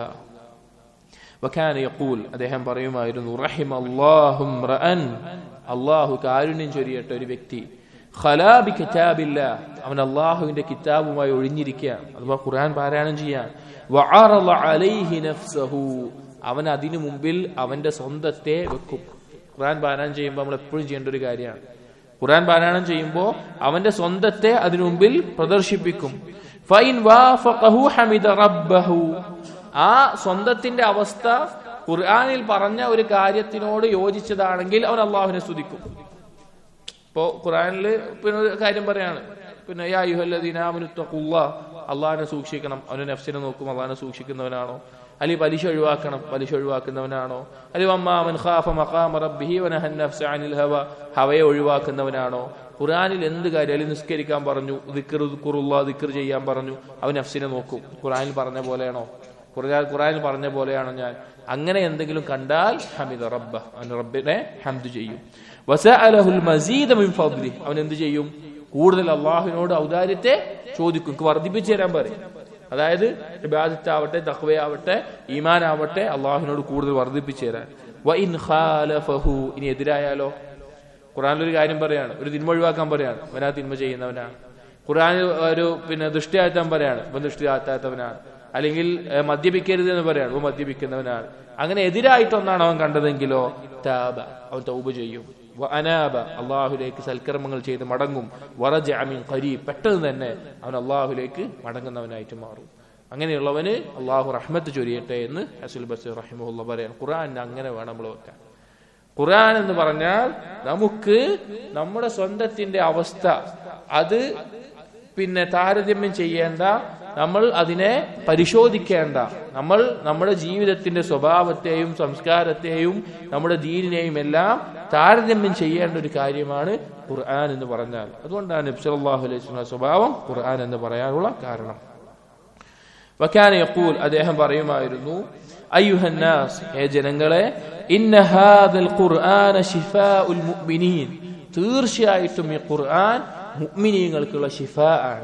വഖാന യഖൂൽ അദ്ദേഹം പറയുമായിരുന്നു റഹിം അല്ലാഹും റഅൻ അല്ലാഹു കാരുണ്യം ചൊരിയട്ട ഒരു വ്യക്തി ഖലാബി കിതാബില്ല അവൻ അള്ളാഹുവിന്റെ കിതാബുമായി ഒഴിഞ്ഞിരിക്കുകയാണ് അഥവാ ഖുർആൻ പാരായണം ചെയ്യാൻ വഅറള അലൈഹി നഫ്സഹു അവൻ അതിനു മുമ്പിൽ അവന്റെ സ്വന്തത്തെ വെക്കും ഖുർആൻ പാരായണം ചെയ്യുമ്പോൾ നമ്മൾ എപ്പോഴും ചെയ്യേണ്ട ഒരു കാര്യമാണ് ഖുർആൻ പാരായണം ചെയ്യുമ്പോൾ അവന്റെ സ്വന്തത്തെ അതിനു മുമ്പിൽ പ്രദർശിപ്പിക്കും ഫൈൻ വാഫഖഹു ഹമിദ റബ്ബഹു ആ സ്വന്തത്തിന്റെ അവസ്ഥ ഖുർആനിൽ പറഞ്ഞ ഒരു കാര്യത്തിനോട് യോജിച്ചതാണെങ്കിൽ അവൻ അള്ളാഹുവിനെ സ്തുതിക്കും ഇപ്പോ ഖുറാനില് പിന്നെ ഒരു കാര്യം പറയാണ് പിന്നെ യാ യുഹല്ലദീനാമനുത്തഖുള്ള അള്ളാഹിനെ സൂക്ഷിക്കണം അവന്റെ നഫ്സിനെ നോക്കും അള്ളാഹിനെ സൂക്ഷിക്കുന്നവനാണോ അല്ലെ പലിശ ഒഴിവാക്കണം പലിശ ഒഴിവാക്കുന്നവനാണോ അല്ലെ അമ്മാമൻ ഖാഫ മഖാമ റബ്ബിഹി വനഹൻ നഫ്സ അനിൽ ഹവ ഹവയെ ഒഴിവാക്കുന്നവനാണോ ഖുറാനിൽ എന്ത് കാര്യം അല്ലെങ്കിൽ നിസ്കരിക്കാൻ പറഞ്ഞു ദിക്ർ ദിക്റുള്ള ദിക്ർ ചെയ്യാൻ പറഞ്ഞു അവൻ നഫ്സിനെ നോക്കും ഖുറാനിൽ പറഞ്ഞ പോലെയാണോ ഖുർആൻ ഖുറാനിൽ പറഞ്ഞ പോലെയാണോ ഞാൻ അങ്ങനെ എന്തെങ്കിലും കണ്ടാൽ ഹമിദ റബ്ബ അവൻ റബ്ബിനെ ഹംദ് ചെയ്യും വസഅലഹുൽ മസീദ മിൻ ഫദ്ലി അവൻ എന്ത് ചെയ്യും കൂടുതൽ അള്ളാഹുവിനോട് ഔദാര്യത്തെ ചോദിക്കും എനിക്ക് വർദ്ധിപ്പിച്ചു തരാൻ പറയും അതായത് ഇബാദത്താവട്ടെ തഖ്വയാവട്ടെ ഈമാനാവട്ടെ അള്ളാഹുവിനോട് കൂടുതൽ വർദ്ധിപ്പിച്ചു തരാൻ വ ഇൻ ഖാലഫഹു ഇനി എതിരായാലോ ഖുറാനിൽ ഒരു കാര്യം പറയാണ് ഒരു തിന്മ ഒഴിവാക്കാൻ പറയാണ് അവനാ തിന്മ ചെയ്യുന്നവനാണ് ഖുറാനിൽ ഒരു പിന്നെ ദൃഷ്ടിയാഴ്ത്താൻ പറയാണ് ഇവൻ ദൃഷ്ടിയാഴ്ത്താത്തവനാണ് അല്ലെങ്കിൽ ഏഹ്, മദ്യപിക്കരുത് എന്ന് പറയാണ് ഇവൻ മദ്യപിക്കുന്നവനാണ് അങ്ങനെ എതിരായിട്ടൊന്നാണ് അവൻ കണ്ടതെങ്കിലോ താബ അവൻ തൗബ ചെയ്യും വ അനാബ അള്ളാഹുലേക്ക് സൽക്കർമ്മങ്ങൾ ചെയ്ത് മടങ്ങും വറജ അമീൻ ഖരീ പെട്ടെന്ന് തന്നെ അവൻ അള്ളാഹുലേക്ക് മടങ്ങുന്നവനായിട്ട് മാറും അങ്ങനെയുള്ളവന് അള്ളാഹു റഹ്മത്ത് ചൊരിയട്ടെ എന്ന് അസുൽ ബസീർ റഹിമുള്ള പറയാൻ ഖുർആൻ അങ്ങനെ വേണം നമ്മൾ വെക്കാൻ ഖുർആൻ എന്ന് പറഞ്ഞാൽ നമുക്ക് നമ്മുടെ സ്വന്തത്തിന്റെ അവസ്ഥ അത് പിന്നെ താരതമ്യം ചെയ്യേണ്ട നമ്മൾ അതിനെ പരിശോധിക്കേണ്ട നമ്മൾ നമ്മുടെ ജീവിതത്തിന്റെ സ്വഭാവത്തെയും സംസ്കാരത്തെയും നമ്മുടെ ദീനിനെയും എല്ലാം താരതമ്യം ചെയ്യേണ്ട ഒരു കാര്യമാണ് ഖുർആൻ എന്ന് പറഞ്ഞാൽ അതുകൊണ്ടാണ് നബ്സലാഹു അലൈഹി സ്വലം സ്വഭാവം ഖുർആൻ എന്ന് പറയാനുള്ള കാരണം വക്കാന യഖൂൽ അദ്ദേഹം പറയുമായിരുന്നു അയ്യുഹന്നാസ് ഹേ ജനങ്ങളെ ഇന്ന ഹാദൽ ഖുർആന ശിഫാഉൽ മുഅ്മിനീൻ തീർച്ചയായിട്ടും ഈ ഖുർആൻ മുഅ്മിനീങ്ങൾക്കുള്ള ശിഫാ ആണ്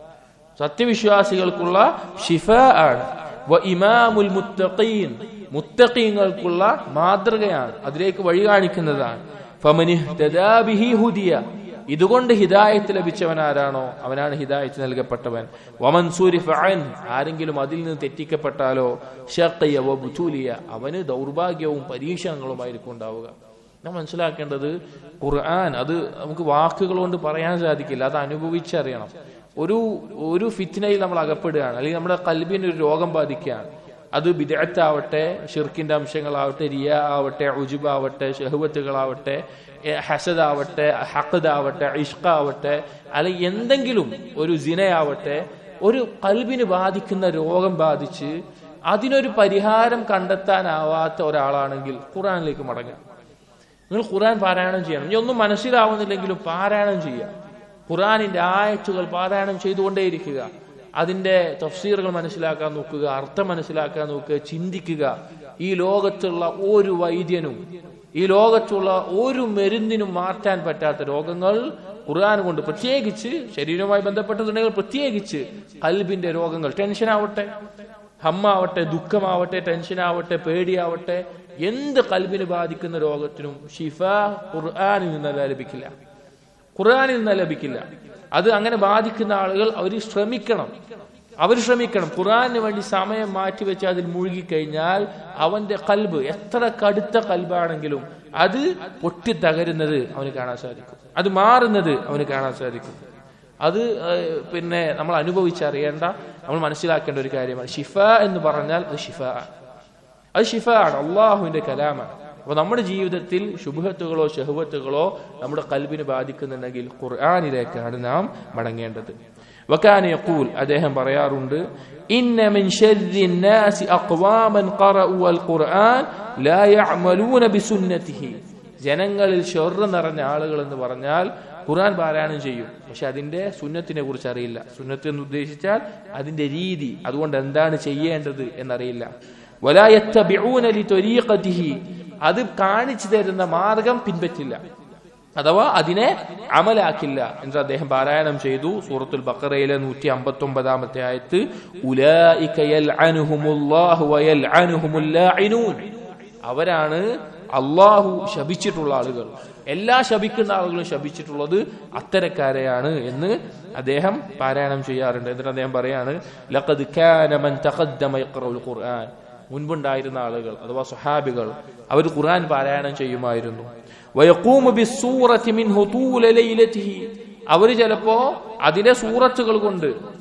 സത്യവിശ്വാസികൾക്കുള്ള ഷിഫ ആണ് വ ഇമാമുൽ മുത്തഖീൻ മുത്തഖീങ്ങൾക്കുള്ള മാതൃകയാണ് അതിലേക്ക് വഴി കാണിക്കുന്നതാണ് ഫമനിഹ്തദാ ബിഹി ഹുദിയ ഇതുകൊണ്ട് ഹിദായത്ത് ലഭിച്ചവൻ ആരാണോ അവനാണ് ഹിദായത്ത് നൽകപ്പെട്ടവൻ വമൻ സൂരിഫ അൻ ആരെങ്കിലും അതിൽ നിന്ന് തെറ്റിക്കപ്പെട്ടാലോ ഷഖിയ വബുതൂലിയ അവന് ദൗർഭാഗ്യവും പരീക്ഷണങ്ങളുമായിരിക്കും ഉണ്ടാവുക നാം മനസ്സിലാക്കേണ്ടത് ഖുർആൻ അത് നമുക്ക് വാക്കുകൾ കൊണ്ട് പറയാൻ സാധിക്കില്ല അത് അനുഭവിച്ചറിയണം ഒരു ഒരു ഫിറ്റ്നയിൽ നമ്മൾ അകപ്പെടുകയാണ് അല്ലെങ്കിൽ നമ്മുടെ കൽബിന് ഒരു രോഗം ബാധിക്കുകയാണ് അത് ബിദഅത്താവട്ടെ ഷിർക്കിന്റെ അംശങ്ങളാവട്ടെ റിയ ആവട്ടെ ഉജുബാവട്ടെ ഷഹുവത്തുകളാവട്ടെ ഹസദാവട്ടെ ഹഖദാവട്ടെ ഇഷ്കാവട്ടെ അല്ലെങ്കിൽ എന്തെങ്കിലും ഒരു ജിനയാവട്ടെ ഒരു കൽബിന് ബാധിക്കുന്ന രോഗം ബാധിച്ച് അതിനൊരു പരിഹാരം കണ്ടെത്താനാവാത്ത ഒരാളാണെങ്കിൽ ഖുറാനിലേക്ക് മടങ്ങാം നിങ്ങൾ ഖുറാൻ പാരായണം ചെയ്യണം ഇനി ഒന്നും മനസ്സിലാവുന്നില്ലെങ്കിലും പാരായണം ചെയ്യുക ഖുറാനിന്റെ ആയത്തുകൾ പാരായണം ചെയ്തുകൊണ്ടേയിരിക്കുക അതിന്റെ തഫ്സീറുകൾ മനസ്സിലാക്കാൻ നോക്കുക അർത്ഥം മനസ്സിലാക്കാൻ നോക്കുക ചിന്തിക്കുക ഈ ലോകത്തുള്ള ഒരു വൈദ്യനും ഈ ലോകത്തുള്ള ഒരു മരുന്നിനും മാറ്റാൻ പറ്റാത്ത രോഗങ്ങൾ ഖുർആൻ കൊണ്ട് പ്രത്യേകിച്ച് ശരീരവുമായി ബന്ധപ്പെട്ടതുണ്ടെങ്കിൽ പ്രത്യേകിച്ച് കൽബിന്റെ രോഗങ്ങൾ ടെൻഷൻ ആവട്ടെ ഹമ്മാവട്ടെ ദുഃഖമാവട്ടെ ടെൻഷനാവട്ടെ പേടിയാവട്ടെ എന്ത് കൽബിന് ബാധിക്കുന്ന രോഗത്തിനും ഷിഫ ഖുർആനിൽ നിന്നല്ല ലഭിക്കില്ല ഖുർആനിൽ നിന്ന് ലഭിക്കില്ല അത് അങ്ങനെ ബാധിക്കുന്ന ആളുകൾ അവർ ശ്രമിക്കണം അവർ ശ്രമിക്കണം ഖുർആന് വേണ്ടി സമയം മാറ്റിവെച്ച് അതിൽ മുഴുകിക്കഴിഞ്ഞാൽ അവന്റെ കൽബ് എത്ര കടുത്ത കൽബാണെങ്കിലും അത് പൊട്ടി തകരുന്നത് അവന് കാണാൻ സാധിക്കും അത് മാറുന്നത് അവന് കാണാൻ സാധിക്കും അത് ഏഹ്, പിന്നെ നമ്മൾ അനുഭവിച്ചറിയേണ്ട നമ്മൾ മനസ്സിലാക്കേണ്ട ഒരു കാര്യമാണ് ഷിഫ എന്ന് പറഞ്ഞാൽ അത് ഷിഫ ആണ് അത് ഷിഫ ആണ് അള്ളാഹുവിന്റെ കലാമാണ് അപ്പൊ നമ്മുടെ ജീവിതത്തിൽ ശുഭത്തുകളോ ഷഹുവത്തുകളോ നമ്മുടെ കൽബിന് ബാധിക്കുന്നുണ്ടെങ്കിൽ ഖുർആാനിലേക്കാണ് നാം മടങ്ങേണ്ടത് വക്കാന യഖൂൽ അദ്ദേഹം പറയാറുണ്ട് ഇന്ന മിൻ ശർരി الناس اقواما قرأوا القرآن لا يعملون بسنته ജനങ്ങളിൽ ഷൊറ നിറഞ്ഞ ആളുകൾ എന്ന് പറഞ്ഞാൽ ഖുർആൻ പാരായണം ചെയ്യും പക്ഷെ അതിന്റെ സുന്നത്തിനെ കുറിച്ച് അറിയില്ല സുന്നത്ത് എന്ന് ഉദ്ദേശിച്ചാൽ അതിന്റെ രീതി അതുകൊണ്ട് എന്താണ് ചെയ്യേണ്ടത് എന്നറിയില്ല ولا يتبعون لطريقته അത് കാണിച്ചു തരുന്ന മാർഗം പിൻപറ്റില്ല അഥവാ അതിനെ അമലാക്കില്ല എന്ന് അദ്ദേഹം പാരായണം ചെയ്തു സൂറത്തുൽ ബക്കറയിലെ നൂറ്റി അമ്പത്തി ഒമ്പതാമത്തെ ആയത്ത് ഉലായിക യൽഅനുഹുമുല്ലാഹു വയൽഅനുഹുമുൽ ലാഇനൂൻ. അവരാണ് അള്ളാഹു ശപിച്ചിട്ടുള്ള ആളുകൾ എല്ലാ ശപിക്കുന്ന ആളുകളും ശപിച്ചിട്ടുള്ളത് അത്തരക്കാരെയാണ് എന്ന് അദ്ദേഹം പാരായണം ചെയ്യാറുണ്ട് എന്നിട്ട് അദ്ദേഹം പറയാണ് ലഖദ് കാന മൻ തഖദ്ദമ യഖറഉൽ ഖുർആൻ മുൻപുണ്ടായിരുന്ന ആളുകൾ അഥവാ സുഹാബികൾ അവർ ഖുർആൻ പാരായണം ചെയ്യുമായിരുന്നു വയഖൂമു ബിസ്സൂറത്തി മിൻഹു തൂല ലൈലതിഹി അവർ ചിലപ്പോ അതിലെ സൂറത്തുകൾ കൊണ്ട്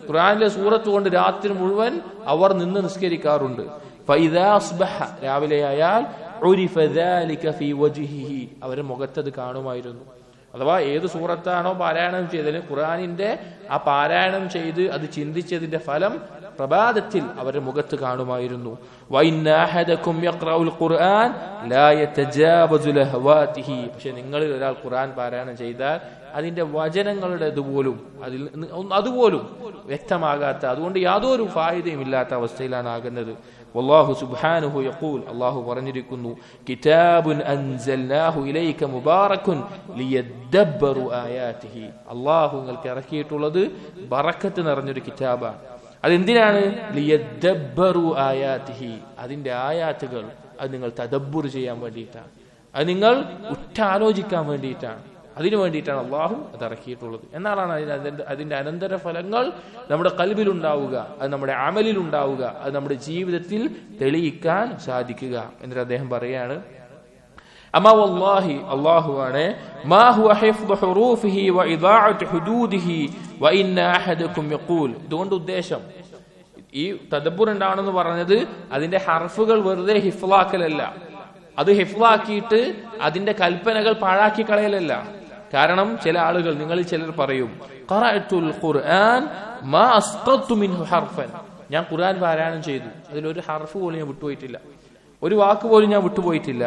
ഖുർആനിലെ സൂറത്ത് കൊണ്ട് രാത്രി മുഴുവൻ അവർ നിന്ന് നിസ്കരിക്കാറുണ്ട് ഫൈദാ അസ്ബഹ രാവിലെയായാൽ ഉരിഫ ദാലിക ഫീ വജ്ഹിഹി അവരുടെ മുഖത്തത് കാണുമായിരുന്നു അഥവാ ഏത് സൂറത്താണോ പാരായണം ചെയ്തത് ഖുർആനിന്റെ ആ പാരായണം ചെയ്ത് അത് ചിന്തിച്ചതിന്റെ ഫലം പ്രഭാതത്തിൽ അവരുടെ മുഖത്ത് കാണുമായിരുന്നു വൈന്നാഹദക്കും യഖ്റഉൽ ഖുർആൻ ലാ യതജാവസു ലഹവാതിഹി പക്ഷെ നിങ്ങളിൽ ഒരാൾ ഖുർആൻ പാരായണം ചെയ്താൽ അതിന്റെ വചനങ്ങളുടെ ഇതുപോലും അതിൽ നിന്ന് ഒന്ന് അതുപോലും വ്യക്തമാകാത്ത അതുകൊണ്ട് യാതൊരു ഫായിദയും ഇല്ലാത്ത അവസ്ഥയിലാണ് ആകുന്നത് والله سبحانه يقول الله പറഞ്ഞിരിക്കുന്നു കിതാബുൻ അൻസൽനാഹു ഇലൈക മുബാറകുൻ ലിയദ്ദബ്ബറു ആയാതിഹി അല്ലാഹു നിങ്ങൾക്ക് ഇറക്കിയിട്ടുള്ളത് ബറക്കത്ത് നിറഞ്ഞൊരു കിതാബാണ് അതെന്തിനാണ് ലിയദ്ദബ്ബറു ആയാതിഹി അതിന്റെ ആയാത്തുകൾ അത് നിങ്ങൾ തദബ്ബുർ ചെയ്യാൻ വേണ്ടിയിട്ടാണ് അത് നിങ്ങൾ ഉറ്റാലോചിക്കാൻ വേണ്ടിയിട്ടാണ് അതിനു വേണ്ടിയിട്ടാണ് അള്ളാഹു അത് ഇറക്കിയിട്ടുള്ളത് എന്നാലാണ് അതിന് അതിന്റെ അതിന്റെ അനന്തര ഫലങ്ങൾ നമ്മുടെ കൽബിലുണ്ടാവുക അത് നമ്മുടെ അമലിലുണ്ടാവുക അത് നമ്മുടെ ജീവിതത്തിൽ തെളിയിക്കാൻ സാധിക്കുക എന്നിട്ട് അദ്ദേഹം പറയാണ് അമാ വല്ലാഹി അല്ലാഹുവാണ് മാ ഹുവ ഹിഫ്ദു ഹുറൂഫിഹി വ ഇദാഅത്തു ഹുദൂദിഹി വ ഇന്ന അഹദകും യഖൂൽ ഇതുകൊണ്ട് ഉദ്ദേശം ഈ തദബ്ബുർ ഉണ്ടാവണമെന്ന് പറഞ്ഞത് അതിന്റെ ഹർഫുകൾ വെറുതെ ഹിഫ്ലാക്കലല്ല അത് ഹിഫ്ലാക്കിയിട്ട് അതിന്റെ കൽപ്പനകൾ പാഴാക്കി കളയലല്ല കാരണം ചില ആളുകൾ നിങ്ങളിൽ ചിലർ പറയും ഖറഅത്തുൽ ഖുർആൻ മാ അസ്ഖത്തു മിൻഹു ഹർഫൻ ഞാൻ ഖുർആൻ പാരായണം ചെയ്തു അതിലൊരു ഹർഫ് പോലും ഞാൻ വിട്ടുപോയിട്ടില്ല ഒരു വാക്ക് പോലും ഞാൻ വിട്ടുപോയിട്ടില്ല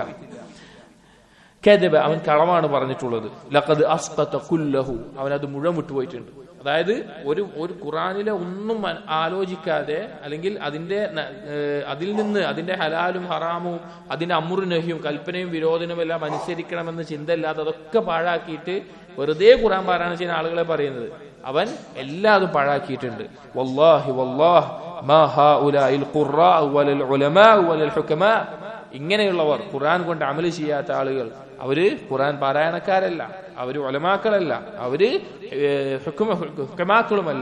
കെദബ അവൻ കളവാണ് പറഞ്ഞിട്ടുള്ളത് ലഖദ് അസ്ഖത കുല്ലഹു അവൻ അത് മുഴുവൻ വിട്ടുപോയിട്ടുണ്ട് അതായത് ഒരു ഒരു ഖുറാനിലെ ഒന്നും മ- ആലോചിക്കാതെ അല്ലെങ്കിൽ അതിന്റെ ന- ഏഹ് അതിൽ നിന്ന് അതിന്റെ ഹലാലും ഹറാമും അതിന്റെ അമുറിനഹിയും കൽപ്പനയും വിരോധനവും എല്ലാം അനുസരിക്കണമെന്ന് ചിന്തയില്ലാതെ അതൊക്കെ പാഴാക്കിയിട്ട് വെറുതെ ഖുറാൻ പാരായണം ചെയ്യുന്ന ആളുകളെ പറയുന്നത് അവൻ എല്ലാതും പാഴാക്കിയിട്ടുണ്ട് വല്ലാഹി വല്ലാഹ് മാ ഹാഉലാഇൽ ഖുറാ വലൽ ഉലമാ വലൽ ഹുകമാ ഇങ്ങനെയുള്ളവർ ഖുർആൻ കൊണ്ട് അമല് ചെയ്യാത്ത ആളുകൾ അവര് ഖുർആൻ പാരായണക്കാരല്ല അവര് ഒലമാക്കളല്ല അവര് ഏഹ്, ഹുക്കുമ- ഹുക്കമാക്കളുമല്ല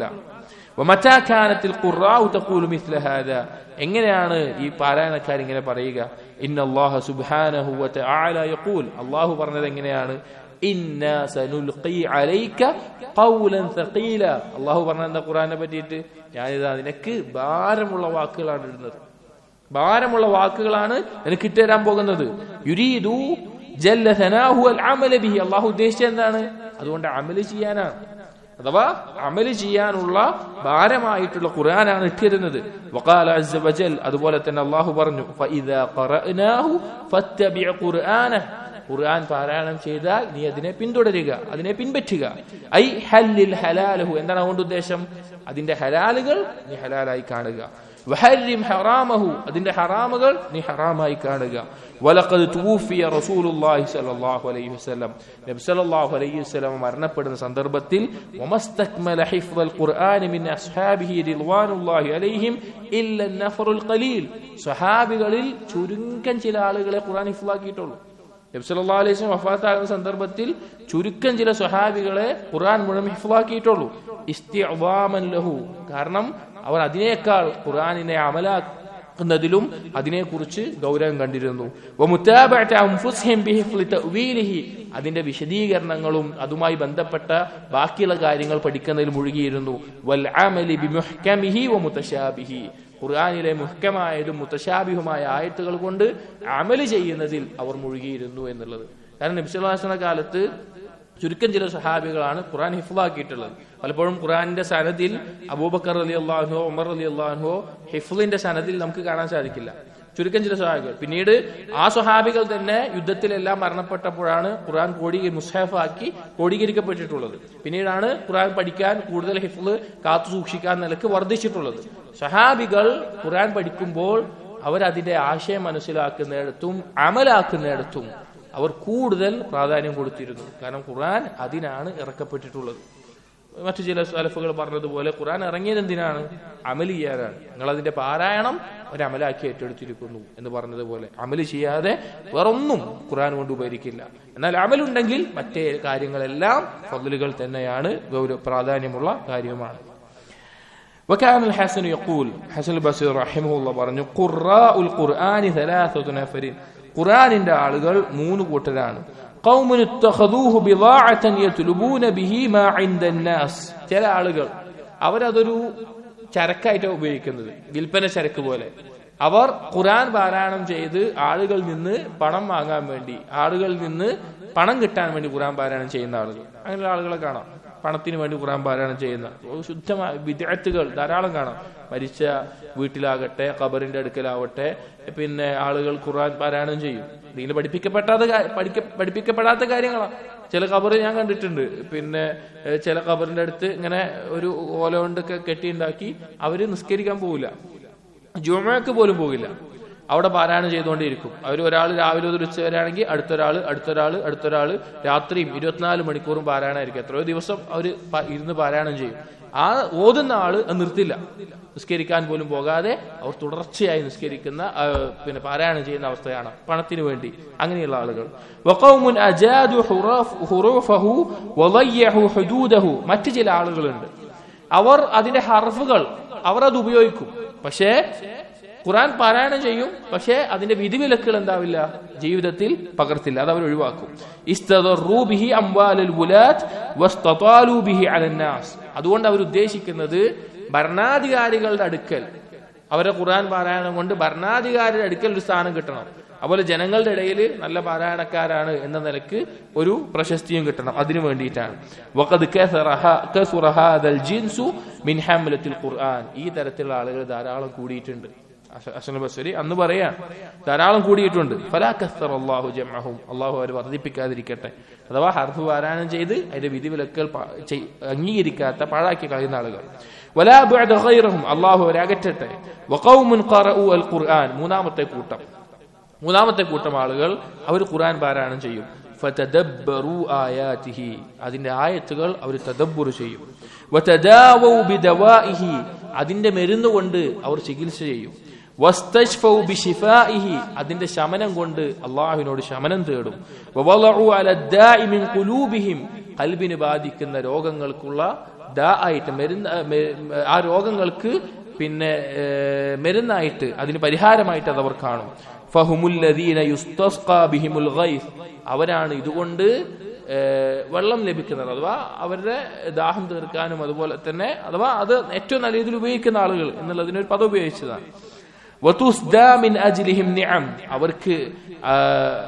ومتى كانت القراء تقول مثل هذا എങ്ങനെയാണ് ഈ പാരായണക്കാർ ഇങ്ങനെ പറയുക ഇന്ന അല്ലാഹ സുബ്ഹാനഹു വതആല യഖൂൽ അല്ലാഹു പറഞ്ഞത് എങ്ങനെയാണ് ഇന്ന സനുൽഖി അലൈക ഖൗലൻ ثقيല അല്ലാഹു പറഞ്ഞ എന്താ ഖുർആനെ പറ്റിയിട്ട് ഞാനിതാ നിനക്ക് ഭാരമുള്ള വാക്കുകളാണ് ഇടുന്നത് ഭാരമുള്ള വാക്കുകളാണ് എനിക്ക് ഇട്ടുതരാൻ പോകുന്നത് യുരീദു ജല്ല സനാഹു അൽ അമല ബിഹി അള്ളാഹു ഉദ്ദേശിച്ചത് എന്താണ് അതുകൊണ്ട് അമല് ചെയ്യാനാണ് അഥവാ അമല് ചെയ്യാനുള്ള ഭാരമായിട്ടുള്ള ഖുർആനാണ് ഇട്ടിരുന്നത് വഖാല അസ്സ വജൽ അതുപോലെ തന്നെ അള്ളാഹു പറഞ്ഞു ഫഇദാ ഖറഅനാഹു ഫത്തബിഅ ഖുർആനഹു ഖുർആൻ പാരായണം ചെയ്താൽ നീ അതിനെ പിന്തുടരുക അതിനെ പിൻപറ്റുക ഐ ഹല്ലിൽ ഹലാലഹു എന്താണ് അതുകൊണ്ട് ഉദ്ദേശം അതിന്റെ ഹലാലുകൾ നീ ഹലാലായി കാണുക വഹരിം ഹറാമഹു അതിന്റെ ഹറാമുകൾ നീ ഹറാമായി കാണുക വലഖദ് തൂഫിയ റസൂലുള്ളാഹി സ്വല്ലല്ലാഹു അലൈഹി വസല്ലം നബി സല്ലല്ലാഹു അലൈഹി വസല്ലം മരണപ്പെടുന്ന സന്ദർഭത്തിൽ വമസ്തക്മല ഹിഫ്ദൽ ഖുർആൻ മിൻ അസ്ഹാബിഹി റിദ്വാനുല്ലാഹി അലൈഹിം ഇല്ല നഫറുൽ ഖലീൽ സ്വഹാബികളിൽ ചുരുക്കം ചില ആളുകളെ ഖുർആൻ ഹിഫ്ലാക്കിയിട്ടുള്ളൂ നബി സല്ലല്ലാഹു അലൈഹി വസല്ലം വഫാത്താകുന്ന സന്ദർഭത്തിൽ ചുരുക്കം ചില സ്വഹാബികളെ ഖുർആൻ മുഴുവൻ ഹിഫ്ലാക്കിയിട്ടുള്ളൂ ഇസ്തിഅവാമൻ ലഹു കാരണം അവർ അതിനേക്കാൾ ഖുർആനിനെ അമലാക്കുന്നതിലും അതിനെക്കുറിച്ച് ഗൗരവം കണ്ടിരുന്നു വമുതാബഅത അൻഫുസിഹിം ബിഹിഫ്ളി തഅ്വീലിഹി അതിന്റെ വിശദീകരണങ്ങളും അതുമായി ബന്ധപ്പെട്ട ബാക്കിയുള്ള കാര്യങ്ങൾ പഠിക്കുന്നതിൽ മുഴുകിയിരുന്നു വൽ അമലി ബിമുഹ്കമിഹി വമുതശാബിഹി ഖുർആനിലെ മുഹ്കമായതും മുത്തശാബിഹുമായ ആയത്തുകൾ കൊണ്ട് അമല് ചെയ്യുന്നതിൽ അവർ മുഴുകിയിരുന്നു എന്നുള്ളത് കാരണം നബ്സുല്ലാസ്ന കാലത്ത് ചുരുക്കം ചില സഹാബികളാണ് ഖുർആൻ ഹിഫ്ലാക്കിയിട്ടുള്ളത് പലപ്പോഴും ഖുർആനിന്റെ സനദിൽ അബൂബക്കർ അലി അള്ളാഹുഹോ ഉമർ അലി അള്ളാഹുഹോ ഹിഫ്ലിന്റെ സനദിൽ നമുക്ക് കാണാൻ സാധിക്കില്ല ചുരുക്കം ചില സ്വഹാബികൾ പിന്നീട് ആ സ്വഹാബികൾ തന്നെ യുദ്ധത്തിലെല്ലാം മരണപ്പെട്ടപ്പോഴാണ് ഖുർആൻ കോടി മുസ്ഹഫാക്കി കോടീകരിക്കപ്പെട്ടിട്ടുള്ളത് പിന്നീടാണ് ഖുർആൻ പഠിക്കാൻ കൂടുതൽ ഹിഫ്ല് കാത്തു സൂക്ഷിക്കാൻ നിലക്ക് വർദ്ധിച്ചിട്ടുള്ളത് സ്വഹാബികൾ ഖുർആൻ പഠിക്കുമ്പോൾ അവരതിന്റെ ആശയം മനസ്സിലാക്കുന്നിടത്തും അമലാക്കുന്നിടത്തും അവർ കൂടുതൽ പ്രാധാന്യം കൊടുത്തിരുന്നു കാരണം ഖുർആൻ അതിനാണ് ഇറക്കപ്പെട്ടിട്ടുള്ളത് മറ്റു ചില സലഫുകൾ പറഞ്ഞതുപോലെ ഖുർആൻ ഇറങ്ങിയത് എന്തിനാണ് അമൽ ചെയ്യാനാണ് നിങ്ങൾ അതിന്റെ പാരായണം ഒരു അമലാക്കി ഏറ്റെടുത്തിരിക്കുന്നു എന്ന് പറഞ്ഞതുപോലെ അമൽ ചെയ്യാതെ വേറൊന്നും ഖുർആൻ കൊണ്ട് ഉപകരിക്കില്ല എന്നാൽ അമലുണ്ടെങ്കിൽ മറ്റേ കാര്യങ്ങളെല്ലാം ഫضലുകൾ തന്നെയാണ് ഗൗരവ പ്രാധാന്യമുള്ള കാര്യമാണ് وكان الحسن يقول حسن البصري رحمه الله പറഞ്ഞു قراء القرآن ثلاثة نفر ഖുർആനിന്റെ ആളുകൾ മൂന്ന് കൂട്ടരാണ് قوم اتخذوه بضاعة يطلبون به ما عند الناس ചില ആളുകൾ അവരതൊരു ചരക്കായിട്ടാണ് ഉപയോഗിക്കുന്നത് വിൽപ്പന ചരക്ക് പോലെ അവർ ഖുറാൻ പാരായണം ചെയ്ത് ആളുകളിൽ നിന്ന് പണം വാങ്ങാൻ വേണ്ടി ആളുകളിൽ നിന്ന് പണം കിട്ടാൻ വേണ്ടി ഖുറാൻ പാരായണം ചെയ്യുന്ന ആളുകൾ അങ്ങനെയുള്ള ആളുകളെ കാണാം പണത്തിന് വേണ്ടി ഖുറാൻ പാരായണം ചെയ്യുന്ന ശുദ്ധമായ വിദ്യാർത്ഥികൾ ധാരാളം കാണാം മരിച്ച വീട്ടിലാകട്ടെ ഖബറിന്റെ അടുക്കലാവട്ടെ പിന്നെ ആളുകൾ ഖുറാൻ പാരായണം ചെയ്യും ഇതിൽ പഠിപ്പിക്കപ്പെടാത്ത കാ- പഠിക്ക പഠിപ്പിക്കപ്പെടാത്ത കാര്യങ്ങളാണ് ചില ഖബർ ഞാൻ കണ്ടിട്ടുണ്ട് പിന്നെ ഏഹ്, ചില ഖബറിന്റെ അടുത്ത് ഇങ്ങനെ ഒരു ഓല കൊണ്ടൊക്കെ കെട്ടിയുണ്ടാക്കി അവര് നിസ്കരിക്കാൻ പോവില്ല ജുമക്ക് പോലും പോകില്ല അവിടെ പാരായണം ചെയ്തുകൊണ്ടേയിരിക്കും അവർ ഒരാൾ രാവിലെ മുതൽ ഉച്ച വരെയാണെങ്കിൽ അടുത്തൊരാൾ അടുത്തൊരാൾ അടുത്തൊരാൾ രാത്രിയും ഇരുപത്തിനാല് മണിക്കൂറും പാരായണമായിരിക്കും എത്രയോ ദിവസം അവർ ഇരുന്ന് പാരായണം ചെയ്യും ആ ഓതുന്ന ആള് അത് നിർത്തില്ല നിസ്കരിക്കാൻ പോലും പോകാതെ അവർ തുടർച്ചയായി നിസ്കരിക്കുന്ന ആ, പിന്നെ പാരായണം ചെയ്യുന്ന അവസ്ഥയാണ് പണത്തിന് വേണ്ടി അങ്ങനെയുള്ള ആളുകൾ വഖൗമുൻ അജാദു ഹുറഫ്- ഹുറൂഫഹു വളയ്യഹു ഹുദൂദഹു മറ്റു ചില ആളുകളുണ്ട് അവർ അതിന്റെ ഹർഫുകൾ അവർ അത് ഉപയോഗിക്കും പക്ഷേ ഖുറാൻ പാരായണം ചെയ്യും പക്ഷേ അതിന്റെ വിധിവിലക്കുകൾ എന്താവില്ല ജീവിതത്തിൽ പകർത്തില്ല അത് അവർ ഒഴിവാക്കും ഇസ്തദറൂ ബിഹി അംവാലുൽ വുലാത്ത് വസ്തതാലൂ ബിഹി അലന്നാസ് അതുകൊണ്ട് അവർ ഉദ്ദേശിക്കുന്നത് ഭരണാധികാരികളുടെ അടുക്കൽ അവരെ ഖുറാൻ പാരായണം കൊണ്ട് ഭരണാധികാരിയുടെ അടുക്കൽ ഒരു സ്ഥാനം കിട്ടണം അതുപോലെ ജനങ്ങളുടെ ഇടയിൽ നല്ല പാരായണക്കാരാണ് എന്ന നിലക്ക് ഒരു പ്രശസ്തിയും കിട്ടണം അതിനു വേണ്ടിയിട്ടാണ് വഖദ് കസറഹ- കസുറ ഹാദൽ ജിൻസു മിൻ ഹംലത്തിൽ ഖുർആൻ ഈ തരത്തിലുള്ള ആളുകൾ ധാരാളം കൂടിയിട്ടുണ്ട് അസ- അസന ബസ്വരി അന്ന് പറയാ ധാരാളം കൂടിയിട്ടുണ്ട് ഫലാ കസ്തർ അള്ളാഹു ജമഹും അള്ളാഹു അവർ വർദ്ധിപ്പിക്കാതിരിക്കട്ടെ അഥവാ ഹർഫ് പാരായണം ചെയ്ത് അതിന്റെ വിധിവിലക്കുകൾ പ- ചെയ്- അംഗീകരിക്കാത്ത പാഴാക്കി കളയുന്ന ആളുകൾ വലാ ബഅദ ഖൈറഹും അള്ളാഹു അവരെ അകറ്റട്ടെ വഖൗമുൻ ഖറഉ അൽ ഖുർആൻ മൂന്നാമത്തെ കൂട്ടം മൂന്നാമത്തെ കൂട്ടം ആളുകൾ അവർ ഖുർആൻ പാരായണം ചെയ്യും ഫതദബ്ബറു ആയാതിഹി അതിന്റെ ആയത്തുകൾ അവർ തദബ്ബുർ ചെയ്യും വതദാവു ബിദവാഇഹി അതിന്റെ മരുന്ന് കൊണ്ട് അവർ ചികിത്സ ചെയ്യും വസ്തശ്ഫൗ ബിശിഫാഇഹി അതിന്റെ ശമനം കൊണ്ട് അള്ളാഹുവിനോട് ശമനം തേടും വവളഉ അലദ്ദാഇ മിൻ ഖുലൂബിഹിം ഖൽബിന് ബാധിക്കുന്ന രോഗങ്ങൾക്കുള്ള ദാ ആയിട്ട് മരുന്ന് ആ, മെ- ആ രോഗങ്ങൾക്ക് പിന്നെ ഏഹ്, മരുന്നായിട്ട് അതിന് പരിഹാരമായിട്ട് അത് അവർ കാണും ഫഹുമുല്ലദീന യുസ്തസ്ഖാ ബിഹിമുൽ ഗൈസ് അവരാണ് ഇതുകൊണ്ട് ഏഹ്, വെള്ളം ലഭിക്കുന്നത് അഥവാ അവരുടെ ദാഹം തീർക്കാനും അതുപോലെ തന്നെ അഥവാ അത് ഏറ്റവും നല്ല രീതിയിൽ ഉപയോഗിക്കുന്ന ആളുകൾ എന്നുള്ളതിന് ഒരു പദം ഉപയോഗിച്ചതാണ് വതുസ്ദാ മിൻ അജ്ലിഹിം നിഅം അവർക്ക് ആ,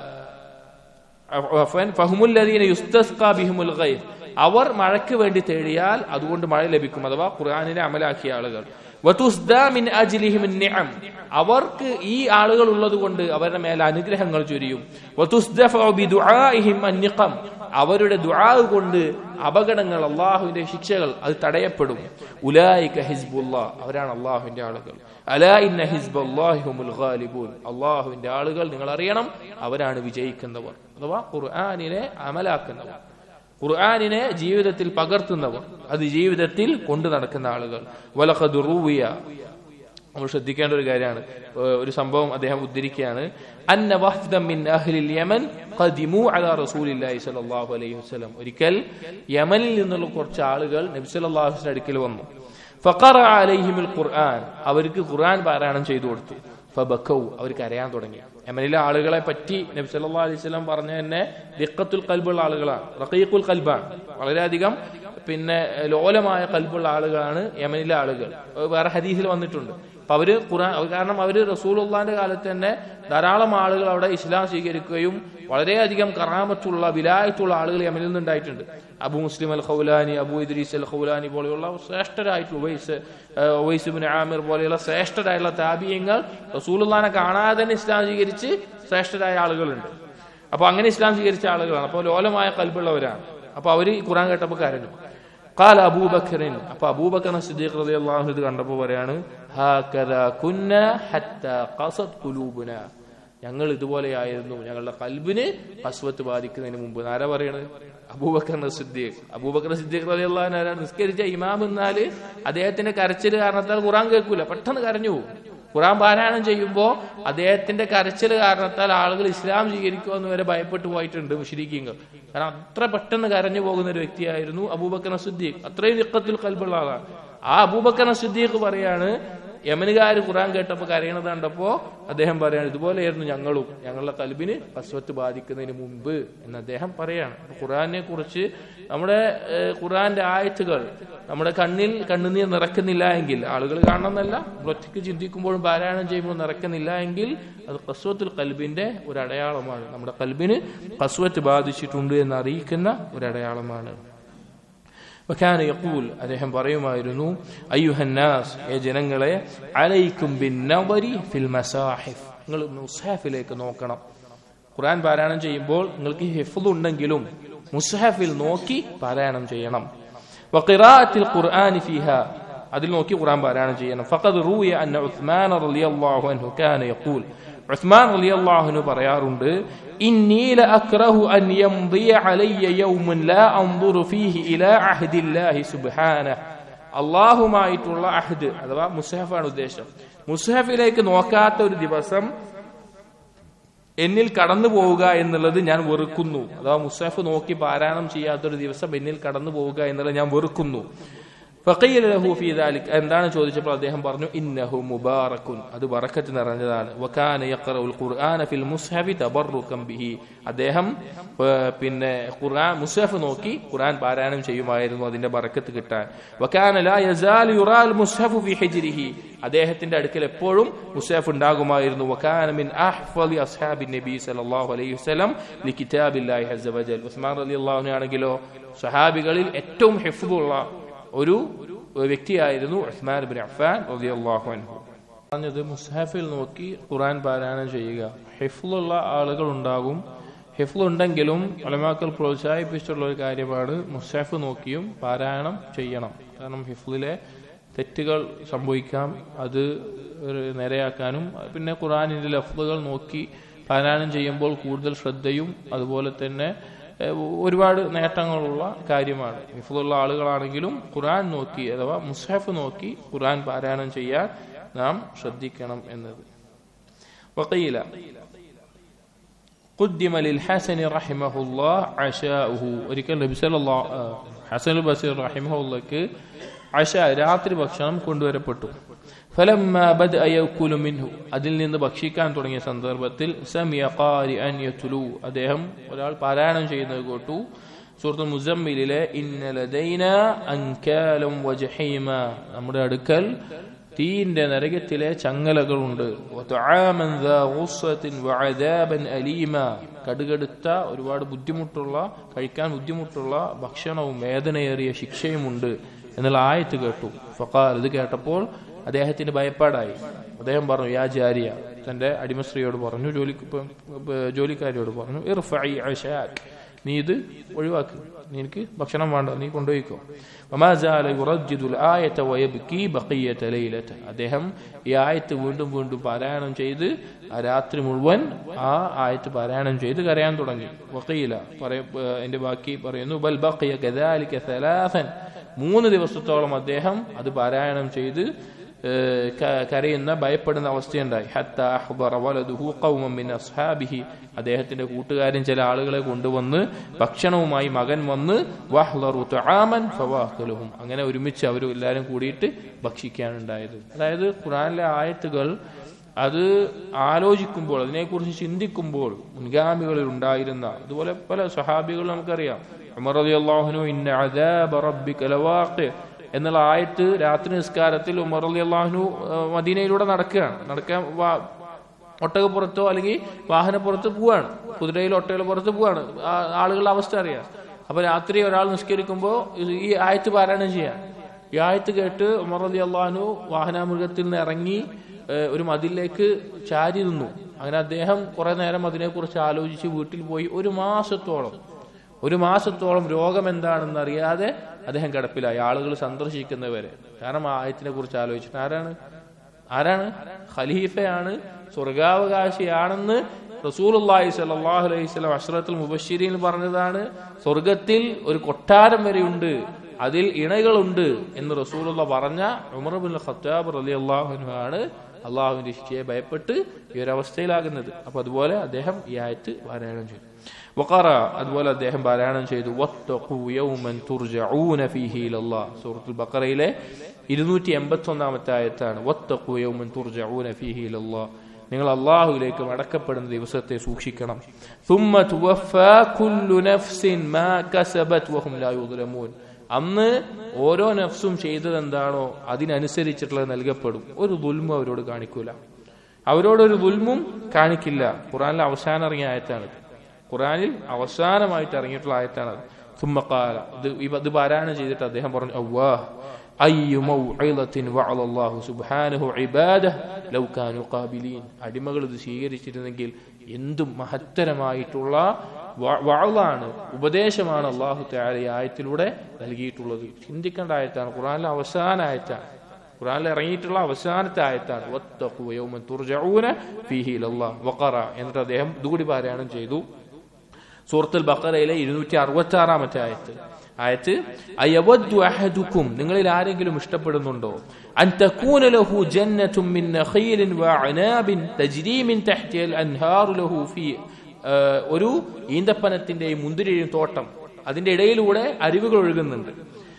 അഫ്വാൻ ഫഹുമുല്ലദീന യുസ്തസ്ഖാ ബിഹിമുൽ ഗൈസ് അവർ മഴയ്ക്ക് വേണ്ടി തേടിയാൽ അതുകൊണ്ട് മഴ ലഭിക്കും അഥവാ ഖുർആനിനെ അമലാക്കിയ ആളുകൾ വതുസ്ദാ മിൻ അജ്ലിഹിം നിഅം അവർക്ക് ഈ ആളുകൾ ഉള്ളത് കൊണ്ട് അവരുടെ മേലെ അനുഗ്രഹങ്ങൾ ചൊരിയും വതുസ്ദഫഉ ബിദുആഇഹിം അന്നിഖം അവരുടെ ദുആ കൊണ്ട് അപകടങ്ങൾ അള്ളാഹുവിന്റെ ശിക്ഷകൾ അത് തടയപ്പെടും ഉലായിക ഹിസ്ബുല്ലാ അവരാണ് അള്ളാഹുവിന്റെ ആളുകൾ അലാ ഇന്ന ഹിസ്ബല്ലാഹി ഹുമുൽ ഗാലിബൂൻ അള്ളാഹുവിന്റെ ആളുകൾ നിങ്ങൾ അറിയണം അവരാണ് വിജയിക്കുന്നവർ അഥവാ ഖുർആനിനെ അമലാക്കുന്നവർ ഖുർആനിനെ ജീവിതത്തിൽ പകർത്തുന്നവർ അത് ജീവിതത്തിൽ കൊണ്ടു നടക്കുന്ന ആളുകൾ വലഖദ് റൂവിയ നമ്മൾ ശ്രദ്ധിക്കേണ്ട ഒരു കാര്യമാണ് ഏഹ് ഒരു സംഭവം അദ്ദേഹം ഉദ്ധരിക്കുകയാണ് അന്ന വഹ്ദം മിൻ അഹ്ലിൽ യമൻ ഖദിമു അലാ റസൂലില്ലാഹി സ്വല്ലല്ലാഹു അലൈഹി വസല്ലം ഒരിക്കൽ യമനിൽ നിന്നുള്ള കുറച്ച് ആളുകൾ നബി സല്ലല്ലാഹു അലൈഹി വസല്ലം അടുക്കൽ വന്നു ഫഖറ അലൈഹിമുൽ ഖുർആൻ അവർക്ക് ഖുർആൻ പാരായണം ചെയ്തു കൊടുത്തു ഫബക്കൗ അവർ കരയാൻ തുടങ്ങി യമനിലെ ആളുകളെ പറ്റി നബി സല്ലല്ലാഹു അലൈഹി വസല്ലം പറഞ്ഞ തന്നെ ദിഖത്തുൽ കൽബുള്ള ആളുകളാണ് റഖീഖുൽ കൽബാണ് വളരെയധികം പിന്നെ ലോലമായ കൽബുള്ള ആളുകളാണ് യമനിലെ ആളുകൾ അത് വേറെ ഹദീസിൽ വന്നിട്ടുണ്ട് അപ്പൊ അവര് ഖുറാൻ കാരണം അവര് റസൂലുള്ളാന്റെ കാലത്ത് തന്നെ ധാരാളം ആളുകൾ അവിടെ ഇസ്ലാം സ്വീകരിക്കുകയും വളരെയധികം കറാമത്തുള്ള വിലായത്തുള്ള ആളുകൾ യമനിൽ നിന്നുണ്ടായിട്ടുണ്ട് അബു മുസ്ലിം അൽ ഖൗലാനി അബു ഇദ്രീസ് അൽ ഖൗലാനി പോലെയുള്ള ശ്രേഷ്ഠരായിട്ടുള്ള ഉവൈസ് ഏഹ് ഉവൈസ് ബിൻ ആമിർ പോലെയുള്ള ശ്രേഷ്ഠരായിട്ടുള്ള താബിയങ്ങൾ റസൂലുള്ളാനെ കാണാതെ തന്നെ ഇസ്ലാം സ്വീകരിച്ച് ശ്രേഷ്ഠരായ ആളുകളുണ്ട് അപ്പൊ അങ്ങനെ ഇസ്ലാം സ്വീകരിച്ച ആളുകളാണ് അപ്പോൾ ലോലമായ കൽബുള്ളവരാണ് അപ്പൊ അവര് ഈ ഖുറാൻ കേട്ടപ്പോൾ കരഞ്ഞു قال അബൂ ബക്കറിൻ അപ്പൊ അബൂബക്കർ സിദ്ദീഖ് റളിയല്ലാഹു അൻഹു ഇത് കണ്ടപ്പോൾ പറയാണ് ഹാകദാ കുന്ന ഹത്താ ഖസത് ഖുലൂബുന ഞങ്ങൾ ഇതുപോലെയായിരുന്നു ഞങ്ങളുടെ കൽബിന് കസ്വത്ത് ബാധിക്കുന്നതിന് മുമ്പ് ആരാ പറയണത് അബൂബക്കർ സിദ്ദീഖ് അബൂബക്കർ സിദ്ദീഖ് റളിയല്ലാഹു അൻഹു ആരാണ് നിസ്കരിച്ച ഇമാം എന്നാല് അദ്ദേഹത്തിന്റെ കരച്ചിൽ കാരണത്താൽ ഖുറാൻ കേൾക്കൂല പെട്ടെന്ന് കരഞ്ഞു പോകും ഖുറാൻ പാരായണം ചെയ്യുമ്പോൾ അദ്ദേഹത്തിന്റെ കരച്ചിൽ കാരണത്താൽ ആളുകൾ ഇസ്ലാം സ്വീകരിക്കുമെന്ന് വരെ ഭയപ്പെട്ടു പോയിട്ടുണ്ട് മുഷരിക്കീങ്ങൾ കാരണം അത്ര പെട്ടെന്ന് കരഞ്ഞു പോകുന്ന ഒരു വ്യക്തിയായിരുന്നു അബൂബക്കർ സിദ്ദീഖ് അത്രയും നിക്കത്തിൽ കൽബുള്ള ആളാണ് ആ അബൂബക്കർ സിദ്ദീഖ് പറയാണ് യമനുകാർ ഖുറാൻ കേട്ടപ്പോൾ കരയണത് കണ്ടപ്പോൾ അദ്ദേഹം പറയാണ് ഇതുപോലെയായിരുന്നു ഞങ്ങളും ഞങ്ങളുടെ കൽബിന് കസ്വത്ത് ബാധിക്കുന്നതിന് മുമ്പ് എന്ന് അദ്ദേഹം പറയാണ് അപ്പൊ ഖുറാനെ കുറിച്ച് നമ്മുടെ ഏഹ്, ഖുറാന്റെ ആയത്തുകൾ നമ്മുടെ കണ്ണിൽ കണ്ണുനീർ നിറക്കുന്നില്ല എങ്കിൽ ആളുകൾ കാണണമെന്നല്ല നമ്മൾ ഒറ്റയ്ക്ക് ചിന്തിക്കുമ്പോഴും പാരായണം ചെയ്യുമ്പോൾ നിറക്കുന്നില്ല എങ്കിൽ അത് കസ്വത്തുൽ കൽബിന്റെ ഒരു അടയാളമാണ് നമ്മുടെ കൽബിന് കസ്വത്ത് ബാധിച്ചിട്ടുണ്ട് എന്ന് അറിയിക്കുന്ന ഒരു അടയാളമാണ് വക്കാന യഖൂൽ അദ്ദേഹം പറയുമായിരുന്നു അയ്യുഹന്നാസ് ഏ ജനങ്ങളെ അലൈക്കും ബിന്നവരി ഫിൽ മസാഹിഫ് നിങ്ങൾ മുസ്ഹാഫിലേക്ക് നോക്കണം ഖുർആൻ പാരായണം ചെയ്യുമ്പോൾ നിങ്ങൾക്ക് ഹിഫ്ദ് ഉണ്ടെങ്കിലും മുസ്ഹഫിൽ നോക്കി പാരായണം ചെയ്യണം വഖിറാഅത്തിൽ ഖുർആനി ഫീഹ അതിൽ നോക്കി ഖുർആൻ പാരായണം ചെയ്യണം ഫഖദ് റൂയ അന്ന ഉസ്മാൻ റളിയല്ലാഹു അൻഹു കാന യഖൂൽ ഉസ്മാൻ റളിയല്ലാഹു അൻഹു പറയാറുണ്ട് ഇന്നി ലഅക്റഹു അൻ യംദിയ അലയ്യ യൗമുൻ ലാ അൻദുറു ഫീഹി ഇലാ അഹ്ദില്ലാഹി സുബ്ഹാനഹു അള്ളാഹുമായിട്ടുള്ള അഹ്ദ് അഥവാ മുസ്ഹഫാണ് ഉദ്ദേശം മുസ്ഹഫിലേക്ക് നോക്കാത്ത ഒരു ദിവസം എന്നിൽ കടന്നു പോവുക എന്നുള്ളത് ഞാൻ വെറുക്കുന്നു അഥവാ മുസ്ഹഫ് നോക്കി പാരായണം ചെയ്യാത്തൊരു ദിവസം എന്നിൽ കടന്നു പോവുക എന്നുള്ളത് ഞാൻ വെറുക്കുന്നു ഫഖീല ലഹു ഫീ ദാലിക് എന്താണ് ചോദിച്ചപ്പോൾ അദ്ദേഹം പറഞ്ഞു ഇന്നഹു മുബാറക്കുൻ അത് ബറക്കത്ത് നിറഞ്ഞതാണ് വകാന യഖറഉൽ ഖുർആന ഫിൽ മുസ്ഹഫി തബറുകം ബിഹി അദ്ദേഹം ഏഹ്, പിന്നെ ഖുർആൻ മുസ്ഹഫ് നോക്കി ഖുർആൻ പാരായണം ചെയ്യുമായിരുന്നു അതിന്റെ ബറക്കത്ത് കിട്ടാൻ വകാന ലാ യസാൽ യുറാൽ മുസ്ഹഫു ഫി ഹിജ്രിഹി അദ്ദേഹത്തിന്റെ അടുക്കൽ എപ്പോഴും മുസ്ഹഫ് ഉണ്ടാകുമായിരുന്നു വകാന മിൻ അഹ്ഫളി അസ്ഹാബിൻ നബി സല്ലല്ലാഹു അലൈഹി വസല്ലം ലികിതാബില്ലാഹി അസ്സ വജൽ ഉസ്മാൻ റളിയല്ലാഹു അൻഹു ആണെങ്കിലോ സഹാബികളിൽ ഏറ്റവും ഹിഫ്ദുള്ള ഒരു വ്യക്തിയായിരുന്നു ഉസ്മാൻ ബിൻ അഫ്ഫാൻ റളിയല്ലാഹു അൻഹു പറഞ്ഞത് മുസ്ഹാഫിൽ നോക്കി ഖുറാൻ പാരായണം ചെയ്യുക ഹിഫ്ലുള്ള ആളുകൾ ഉണ്ടാകും ഹിഫ്ൽ ഉണ്ടെങ്കിലും അലമാക്കൾ പ്രോത്സാഹിപ്പിച്ചിട്ടുള്ള ഒരു കാര്യമാണ് മുസ്ഹാഫ് നോക്കിയും പാരായണം ചെയ്യണം കാരണം ഹിഫ്ലിലെ തെറ്റുകൾ സംഭവിക്കാം അത് ഒരു നേരെയാക്കാനും പിന്നെ ഖുറാനിന്റെ ലഫ്ലുകൾ നോക്കി പാരായണം ചെയ്യുമ്പോൾ കൂടുതൽ ശ്രദ്ധയും അതുപോലെ തന്നെ ഏഹ്, ഒരുപാട് നേട്ടങ്ങളുള്ള കാര്യമാണ് ഹിഫ്ലുള്ള ആളുകളാണെങ്കിലും ഖുറാൻ നോക്കി അഥവാ മുസ്ഹഫ് നോക്കി ഖുറാൻ പാരായണം ചെയ്യാൻ നാം ശ്രദ്ധിക്കണം എന്നത് വക്കീല قدم للحسن رحمه الله عشاؤه ഒരിക്കൽ നബി സല്ലല്ലാഹു ഹസൻ ബസീർ റഹിമഹുള്ളക്ക് അശ രാത്രി ഭക്ഷണം കൊണ്ടുവരപ്പെട്ടു ഫലമ്മ ബദഅ യഅകുലു മിൻഹു അതിൽ നിന്ന് ഭക്ഷിക്കാൻ തുടങ്ങിയ സന്ദർഭത്തിൽ സമിയ ഖാരിഅൻ യത്ലു അദ്ദേഹം ഒരാൾ പാരായണം ചെയ്യുന്നത് കേട്ടു സൂറത്തുൽ മുസമ്മിലിലെ ഇന്ന ലദൈന അൻകാലം വജഹീമ നമ്മുടെ അടുക്കൽ തീന്റെ നരകത്തിലെ ചങ്ങലകളുണ്ട് വതആമൻ ദാ ഗുസ്സത്തിൻ വഅദാബൻ അലീമ കടുകടുത്ത ഒരുപാട് ബുദ്ധിമുട്ടുള്ള കഴിക്കാൻ ബുദ്ധിമുട്ടുള്ള ഭക്ഷണവും വേദനയേറിയ ശിക്ഷയുമുണ്ട് എന്നുള്ള ആയത്ത് കേട്ടു ഫഖാൽ ഇത് കേട്ടപ്പോൾ അദ്ദേഹത്തിന് ഭയപ്പാടായി അദ്ദേഹം പറഞ്ഞു യാ ജാരിയ തന്റെ അടിമസ്ത്രീയോട് പറഞ്ഞു ജോലി ജോലിക്കാരിയോട് പറഞ്ഞു ഇർഫഇ അശാക് നീ ഇത് ഒഴിവാക്ക് നിനക്ക് ഭക്ഷണം വേണ്ട നീ കൊണ്ടുപോയിക്കോ وما زال يردد الآية ويبكي بقية ليلته അദ്ദേഹം ഈ ആയത്ത് വീണ്ടും വീണ്ടും പാരായണം ചെയ്ത് ആ രാത്രി മുഴുവൻ ആ ആയത്ത് പാരായണം ചെയ്ത് കരയാൻ തുടങ്ങി വക്കീല പറയ എന്റെ ബാക്കി പറയുന്നു ബൽ ബഖിയ കദാലിക സലാസൻ മൂന്ന് ദിവസത്തോളം അദ്ദേഹം അത് പാരായണം ചെയ്ത് ഏഹ് ക- കരയുന്ന ഭയപ്പെടുന്ന അവസ്ഥയുണ്ടായി ഹത്ത അഹ്ബറ വലതുഹു ഖൗമൻ മിൻ അസ്ഹാബിഹി അദ്ദേഹത്തിന്റെ കൂട്ടുകാരൻ ചില ആളുകളെ കൊണ്ടുവന്ന് ഭക്ഷണവുമായി മകൻ വന്ന് വഹ്ലറു തുആമൻ ഫവാഖലുഹും അങ്ങനെ ഒരുമിച്ച് അവർ എല്ലാവരും കൂടിയിട്ട് ഭക്ഷിക്കാനുണ്ടായത് അതായത് ഖുറാനിലെ ആയത്തുകൾ അത് ആലോചിക്കുമ്പോൾ അതിനെക്കുറിച്ച് ചിന്തിക്കുമ്പോൾ മുൻഗാമികളിൽ ഉണ്ടായിരുന്ന അതുപോലെ പല സഹാബികൾ നമുക്കറിയാം ഉമർ റളിയല്ലാഹു ഇന്ന അദാബ റബ്ബിക ലവാഖി എന്നുള്ള ആയത്ത് രാത്രി നിസ്കാരത്തിൽ ഉമർ അലി അള്ളാഹുനു മദീനയിലൂടെ നടക്കുകയാണ് നടക്കാൻ വാ- ഒട്ടകപ്പുറത്തോ അല്ലെങ്കിൽ വാഹനപ്പുറത്ത് പോവാണ് കുതിരയിൽ ഒട്ടകപ്പുറത്ത് പോവാണ് ആ- ആളുകളുടെ അവസ്ഥ അറിയാം അപ്പൊ രാത്രി ഒരാൾ നിസ്കരിക്കുമ്പോൾ ഈ ആയത്ത് പാരായണം ചെയ്യാം ഈ ആയത്ത് കേട്ട് ഉമർ അലി അള്ളാഹുനു വാഹനാമൃഗത്തിൽ നിന്ന് ഇറങ്ങി ഏഹ്, ഒരു മതിലേക്ക് ചാരി നിന്നു അങ്ങനെ അദ്ദേഹം കുറെ നേരം അതിനെക്കുറിച്ച് ആലോചിച്ച് വീട്ടിൽ പോയി ഒരു മാസത്തോളം ഒരു മാസത്തോളം രോഗം എന്താണെന്ന് അറിയാതെ അദ്ദേഹം കിടപ്പിലായി ആളുകൾ സന്ദർശിക്കുന്നവരെ കാരണം ആ ആയത്തിനെ കുറിച്ച് ആലോചിച്ചിട്ട് ആരാണ് ആരാണ് ഖലീഫയാണ് സ്വർഗാവകാശിയാണെന്ന് റസൂലുള്ളാഹി സ്വല്ലല്ലാഹു അലൈഹി വസല്ലം അഷ്റത്തുൽ മുബശ്ശിരീൻ പറഞ്ഞതാണ് സ്വർഗത്തിൽ ഒരു കൊട്ടാരം വരെയുണ്ട് അതിൽ ഇണകളുണ്ട് എന്ന് റസൂലുള്ള പറഞ്ഞ ഉമർ ബിൻ ഖത്താബ് റളിയല്ലാഹു അൻഹു ആണ് അള്ളാഹുവിന്റെ ശിക്ഷയെ ഭയപ്പെട്ട് ഈ ഒരു അവസ്ഥയിലാകുന്നത് അപ്പൊ അതുപോലെ അദ്ദേഹം ഈ ആയത്ത് പാരായണം ചെയ്തു വഖറ അതുപോലെ അദ്ദേഹം പാരായണം ചെയ്തു വത്തഖൂ യൗമൻ തുർജഊന ഫീഹി ഇലല്ലാഹ് സൂറത്തുൽ ബഖറയിലെ ഇരുന്നൂറ്റി എൺപത്തി ഒന്നാമത്തെ ആയത്താണ് വത്തഖൂ യൗമൻ തുർജഊന ഫീഹി ഇലല്ലാഹ് നിങ്ങൾ അള്ളാഹുവിലേക്ക് മടക്കപ്പെടുന്ന ദിവസത്തെ സൂക്ഷിക്കണം ثم توفى كل نفس ما كسبت وهم لا يظلمون അന്ന് ഓരോ നഫ്സും ചെയ്തത് എന്താണോ അതിനനുസരിച്ചിട്ടുള്ളത് നൽകപ്പെടും ഒരു ദുൽമ അവരോട് കാണിക്കൂല അവരോടൊരു ദുൽമും കാണിക്കില്ല ഖുറാനിലെ അവസാനം ഇറങ്ങിയ ആയത്താണിത് ഖുറാനിൽ അവസാനമായിട്ട് ഇറങ്ങിയിട്ടുള്ള ആയത്താണത് സുമ്മക്കാല ഇത് ഇവ- ഇത് പാരായണം ചെയ്തിട്ട് അദ്ദേഹം പറഞ്ഞു അവ്വാഹ് അയ്യു മൗഇളത്തിൻ വഅല അല്ലാഹു സുബ്ഹാനഹു ഇബാദഹ് ലൗ കാനു ഖാബിലീൻ അടിമകൾ ഇത് സ്വീകരിച്ചിരുന്നെങ്കിൽ എന്തും മഹത്തരമായിട്ടുള്ള വ- വഅളാണ് ഉപദേശമാണ് അള്ളാഹു തആല ഈ ആയത്തിലൂടെ നൽകിയിട്ടുള്ളത് ചിന്തിക്കേണ്ട ആയത്താണ് ഖുറാനിലെ അവസാന ആയത്താണ് ഖുറാനിൽ ഇറങ്ങിയിട്ടുള്ള അവസാനത്തെ ആയത്താണ് വത്തഖൂ യൗമൻ തുർജഊന ഫീഹി ഇലല്ലാഹ് വഖറ എന്നിട്ട് അദ്ദേഹം ഇതുകൂടി പാരായണം ചെയ്തു സൂറത്തുൽ ബഖറയിലെ ഇരുന്നൂറ്റി അറുപത്തി ആറാമത്തെ ആയത്ത് ആയത്ത് അയവദ്ദു അഹദുക്കും നിങ്ങളിൽ ആരെങ്കിലും ഇഷ്ടപ്പെടുന്നുണ്ടോ അൻ തകൂന ലഹു ജന്നത്തും മിൻ നഖീലിൻ വഅനാബിൻ തജ്രി മിൻ തഹ്തിഹൽ അൻഹാറു ലഹു ഫീ ആ, ഒരു ഈന്തപ്പനത്തിന്റെയും മുന്തിരിയും തോട്ടം അതിന്റെ ഇടയിലൂടെ അരുവികൾ ഒഴുകുന്നുണ്ട്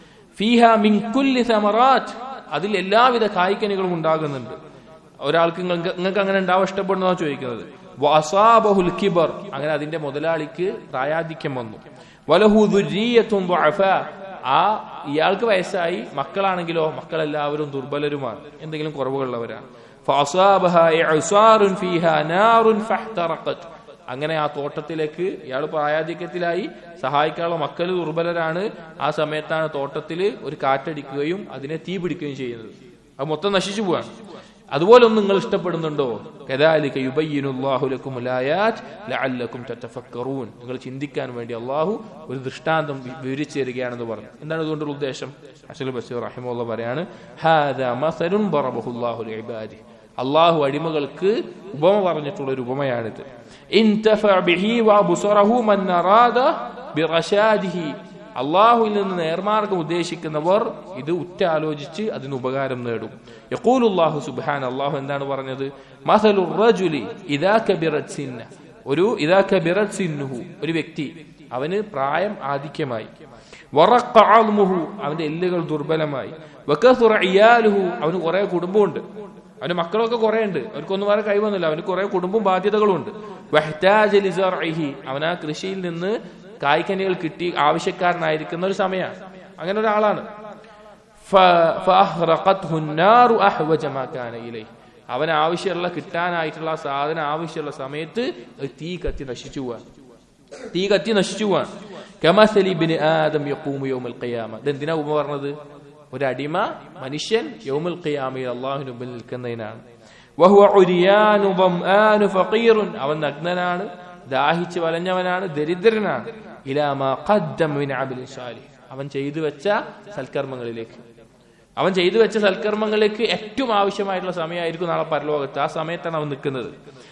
ഫീഹ മിൻ കുല്ലി സമറാത്ത് അതിൽ എല്ലാവിധ കായ്ക്കനികളും ഉണ്ടാകുന്നുണ്ട് ഒരാൾക്ക് നിങ്ങൾക്ക് നിങ്ങൾക്ക് അങ്ങനെ ഉണ്ടാവാൻ ഇഷ്ടപ്പെടുന്നതോ ചോദിക്കുന്നത് വഅസാബഹുൽ കിബർ അങ്ങനെ അതിന്റെ മുതലാളിക്ക് പ്രായാധിക്യം വന്നു വലഹു ദുർരിയത്തും ദുഅഫാ. ആ ഇയാൾക്ക് വയസ്സായി മക്കളാണെങ്കിലോ മക്കളെല്ലാവരും ദുർബലരുമാണ് എന്തെങ്കിലും കുറവുകളുള്ളവരാണ് ഫഅസാബഹാ ഇഅ്സാറുൻ ഫീഹാ നാറുൻ ഫഹ്തറഖത് അങ്ങനെ ആ തോട്ടത്തിലേക്ക് ഇയാൾ പ്രായാധിക്യത്തിലായി സഹായിക്കാനുള്ള മക്കൾ ദുർബലരാണ് ആ സമയത്താണ് തോട്ടത്തിൽ ഒരു കാറ്റടിക്കുകയും അതിനെ തീ പിടിക്കുകയും ചെയ്യുന്നത് അത് മൊത്തം നശിച്ചു പോവാണ് അതുപോലെ ഒന്നും നിങ്ങൾ ഇഷ്ടപ്പെടുന്നുണ്ടോ കദാലിക യുബയ്യിനുല്ലാഹു ലക്കും ആയാത്ത് ലഅല്ലക്കും തതഫക്കറൂൻ നിങ്ങൾ ചിന്തിക്കാൻ വേണ്ടി അള്ളാഹു ഒരു ദൃഷ്ടാന്തം വി- വിവരിച്ചു തരികയാണെന്ന് പറഞ്ഞു എന്താണ് ഇതുകൊണ്ടുള്ള ഉദ്ദേശം അഷൽ ബഷീർ റഹിമുള്ള പറയാണ് ഹാദാ മസലുൻ ബറബഹുല്ലാഹു ലിഇബാദി അള്ളാഹു അടിമകൾക്ക് ഉപമ പറഞ്ഞിട്ടുള്ള ഒരു ഉപമയാണിത് ഇൻതഫഅ ബിഹി വഅബ്സറഹു മൻ അറാദ ബിറശാദിഹി അള്ളാഹുവിൽ നിന്ന് നേർമാർഗം ഉദ്ദേശിക്കുന്നവർ ഇത് ഉറ്റാലോചിച്ച് അതിന് ഉപകാരം നേടും യഖൂലുല്ലാഹു സുബ്ഹാൻ അള്ളാഹു എന്താണ് പറഞ്ഞത് മസലു റജുലി ഇദാ കബിറത് സിന്ന ഒരു ഇദാ കബിറത് സിന്നുഹു ഒരു വ്യക്തി അവന് പ്രായം ആധിക്യമായി വറഖ അൽമുഹു അവന്റെ എല്ലുകൾ ദുർബലമായി വകസുറ ഇയാലുഹു അവന് കുറെ കുടുംബമുണ്ട് അവന് മക്കളൊക്കെ കുറെ ഉണ്ട് അവർക്കൊന്നും വേറെ കഴിവൊന്നുമില്ല അവന് കുറെ കുടുംബവും ബാധ്യതകളും ഉണ്ട് വഹ്താജ ലിസർഇഹി അവൻ ആ കൃഷിയിൽ നിന്ന് കായ്ക്കനികൾ കിട്ടി ആവശ്യക്കാരനായിരിക്കുന്ന ഒരു സമയമാണ് അങ്ങനെ ഒരാളാണ് ഫ- ഫഅഹ്റഖത്ഹു النار أحوج ما كان إليه. അവൻ ആവശ്യമുള്ള കിട്ടാനായിട്ടുള്ള ആ സാധനം ആവശ്യമുള്ള സമയത്ത് ഒരു തീ കത്തി നശിച്ചു പോവാൻ തീ കത്തി നശിച്ചു പോവാൻ കമസലി ബിൻ ആദം യഖൂമു യൗമൽ ഖിയാമ ഇതെന്തിനാ ഉപമ പറഞ്ഞത് ഒരു അടിമ മനുഷ്യൻ യൗമുൽ ഖിയാമയിൽ അള്ളാഹുവിന് മുമ്പിൽ നിൽക്കുന്നതിനാണ് വഹുവ ഉരിയാനു ضمآن فقير അവൻ നഗ്നനാണ് ദാഹിച്ച് വലഞ്ഞവനാണ് ദരിദ്രനാണ് ഇലാമാ ഖദ്ദമ മിൻ അമലിൻ സാലിഹ് അവൻ ചെയ്തു വെച്ച സൽക്കർമ്മങ്ങളിലേക്ക് അവൻ ചെയ്തു വെച്ച സൽക്കർമ്മങ്ങളിലേക്ക് ഏറ്റവും ആവശ്യമായിട്ടുള്ള സമയമായിരിക്കും നാളെ പരലോകത്ത് ആ സമയത്താണ് അവൻ നിൽക്കുന്നത്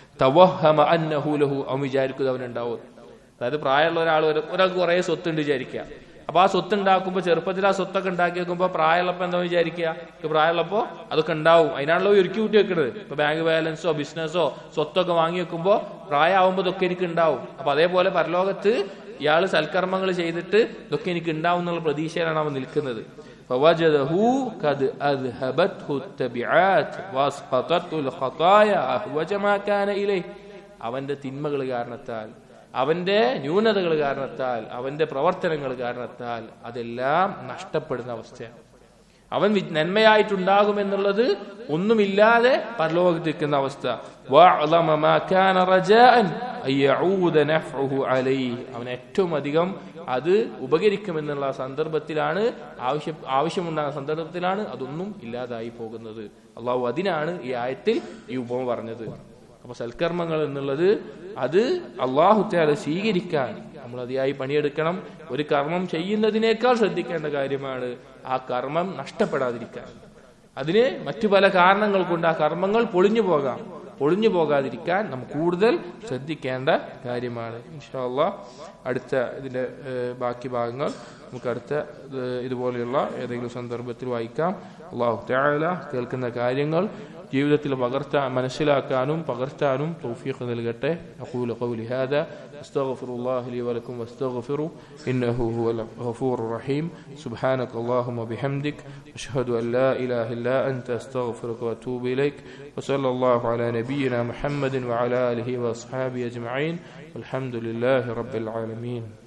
തവഹമ അന്നഹു ലഹു അവൻ വിചാരിക്കുന്നത് അവനുണ്ടാവും അതായത് പ്രായമുള്ള ഒരാൾ ഒരാൾക്ക് കുറെ സ്വത്തുണ്ട് വിചാരിക്കുക അപ്പൊ ആ സ്വത്ത് ഉണ്ടാക്കുമ്പോൾ ചെറുപ്പത്തിൽ ആ സ്വത്തൊക്കെ ഉണ്ടാക്കി വെക്കുമ്പോൾ പ്രായമുള്ളപ്പോ എന്താ വിചാരിക്കുക ഇപ്പൊ പ്രായമുള്ളപ്പോ അതൊക്കെ ഉണ്ടാവും അതിനാണല്ലോ ഈ ഒരുക്കി കൂട്ടി വെക്കുന്നത് ഇപ്പൊ ബാങ്ക് ബാലൻസോ ബിസിനസ്സോ സ്വത്തൊക്കെ വാങ്ങി വെക്കുമ്പോൾ പ്രായമാകുമ്പോൾ ഇതൊക്കെ എനിക്ക് ഉണ്ടാവും അപ്പൊ അതേപോലെ പരലോകത്ത് ഇയാൾ സൽക്കർമ്മങ്ങൾ ചെയ്തിട്ട് ഇതൊക്കെ എനിക്ക് ഉണ്ടാവും എന്നുള്ള പ്രതീക്ഷയിലാണ് അവൻ നിൽക്കുന്നത് فوجده قد أذهبته التبعات واسقطته الخطايا أهوج ما كان إليه അവന്റെ തിന്മകൾ കാരണത്താൽ അവന്റെ ന്യൂനതകൾ കാരണത്താൽ അവന്റെ പ്രവർത്തനങ്ങൾ കാരണത്താൽ അതെല്ലാം നഷ്ടപ്പെടുന്ന അവസ്ഥയാണ് അവൻ വി- നന്മയായിട്ടുണ്ടാകുമെന്നുള്ളത് ഒന്നുമില്ലാതെ പരലോകത്ത് നിൽക്കുന്ന അവസ്ഥ വഅളമ മാ കാന റജാഅൻ അൻ യഊദ നഫ്ഉഹു അലൈഹി അവൻ ഏറ്റവും അധികം അത് ഉപകരിക്കുമെന്നുള്ള സന്ദർഭത്തിലാണ് ആവശ്യം ആവശ്യമുണ്ടാകുന്ന സന്ദർഭത്തിലാണ് അതൊന്നും ഇല്ലാതായി പോകുന്നത് അള്ളാഹു അതിനാണ് ഈ ആയത്തിൽ ഈ ഉപമ പറഞ്ഞത് അപ്പൊ സൽക്കർമ്മങ്ങൾ എന്നുള്ളത് അത് അള്ളാഹു താല സ്വീകരിക്കാൻ നമ്മൾ അതിയായി പണിയെടുക്കണം ഒരു കർമ്മം ചെയ്യുന്നതിനേക്കാൾ ശ്രദ്ധിക്കേണ്ട കാര്യമാണ് ആ കർമ്മം നഷ്ടപ്പെടാതിരിക്കാൻ അതിന് മറ്റു പല കാരണങ്ങൾ കൊണ്ട് ആ കർമ്മങ്ങൾ പൊളിഞ്ഞു പോകാം പൊളിഞ്ഞു പോകാതിരിക്കാൻ നാം കൂടുതൽ ശ്രദ്ധിക്കേണ്ട കാര്യമാണ് ഇൻഷാല്ല അടുത്ത ഇതിന്റെ ഏഹ്, ബാക്കി ഭാഗങ്ങൾ നമുക്ക് അടുത്ത ഏഹ്, ഇതുപോലെയുള്ള ഏതെങ്കിലും സന്ദർഭത്തിൽ വായിക്കാം അള്ളാഹു താല കേൾക്കുന്ന കാര്യങ്ങൾ ജീവിതത്തിൽ പകർത്താൻ മനസ്സിലാക്കാനും പകർത്താനും തൗഫീഖ് നൽകട്ടെ അഖൂലു ഖൗലി ഹാദാ അസ്തഗ്ഫിറുല്ലാഹി ലി വലക്കും വസ്തഗ്ഫിറു ഇന്നഹു ഹുവൽ ഗഫൂറുർ റഹീം സുബ്ഹാനക اللهم وبحمدك أشهد أن لا إله إلا أنت أستغفرك وأتوب إليك وصلى الله على نبينا محمد وعلى آله وأصحابه أجمعين والحمد لله رب العالمين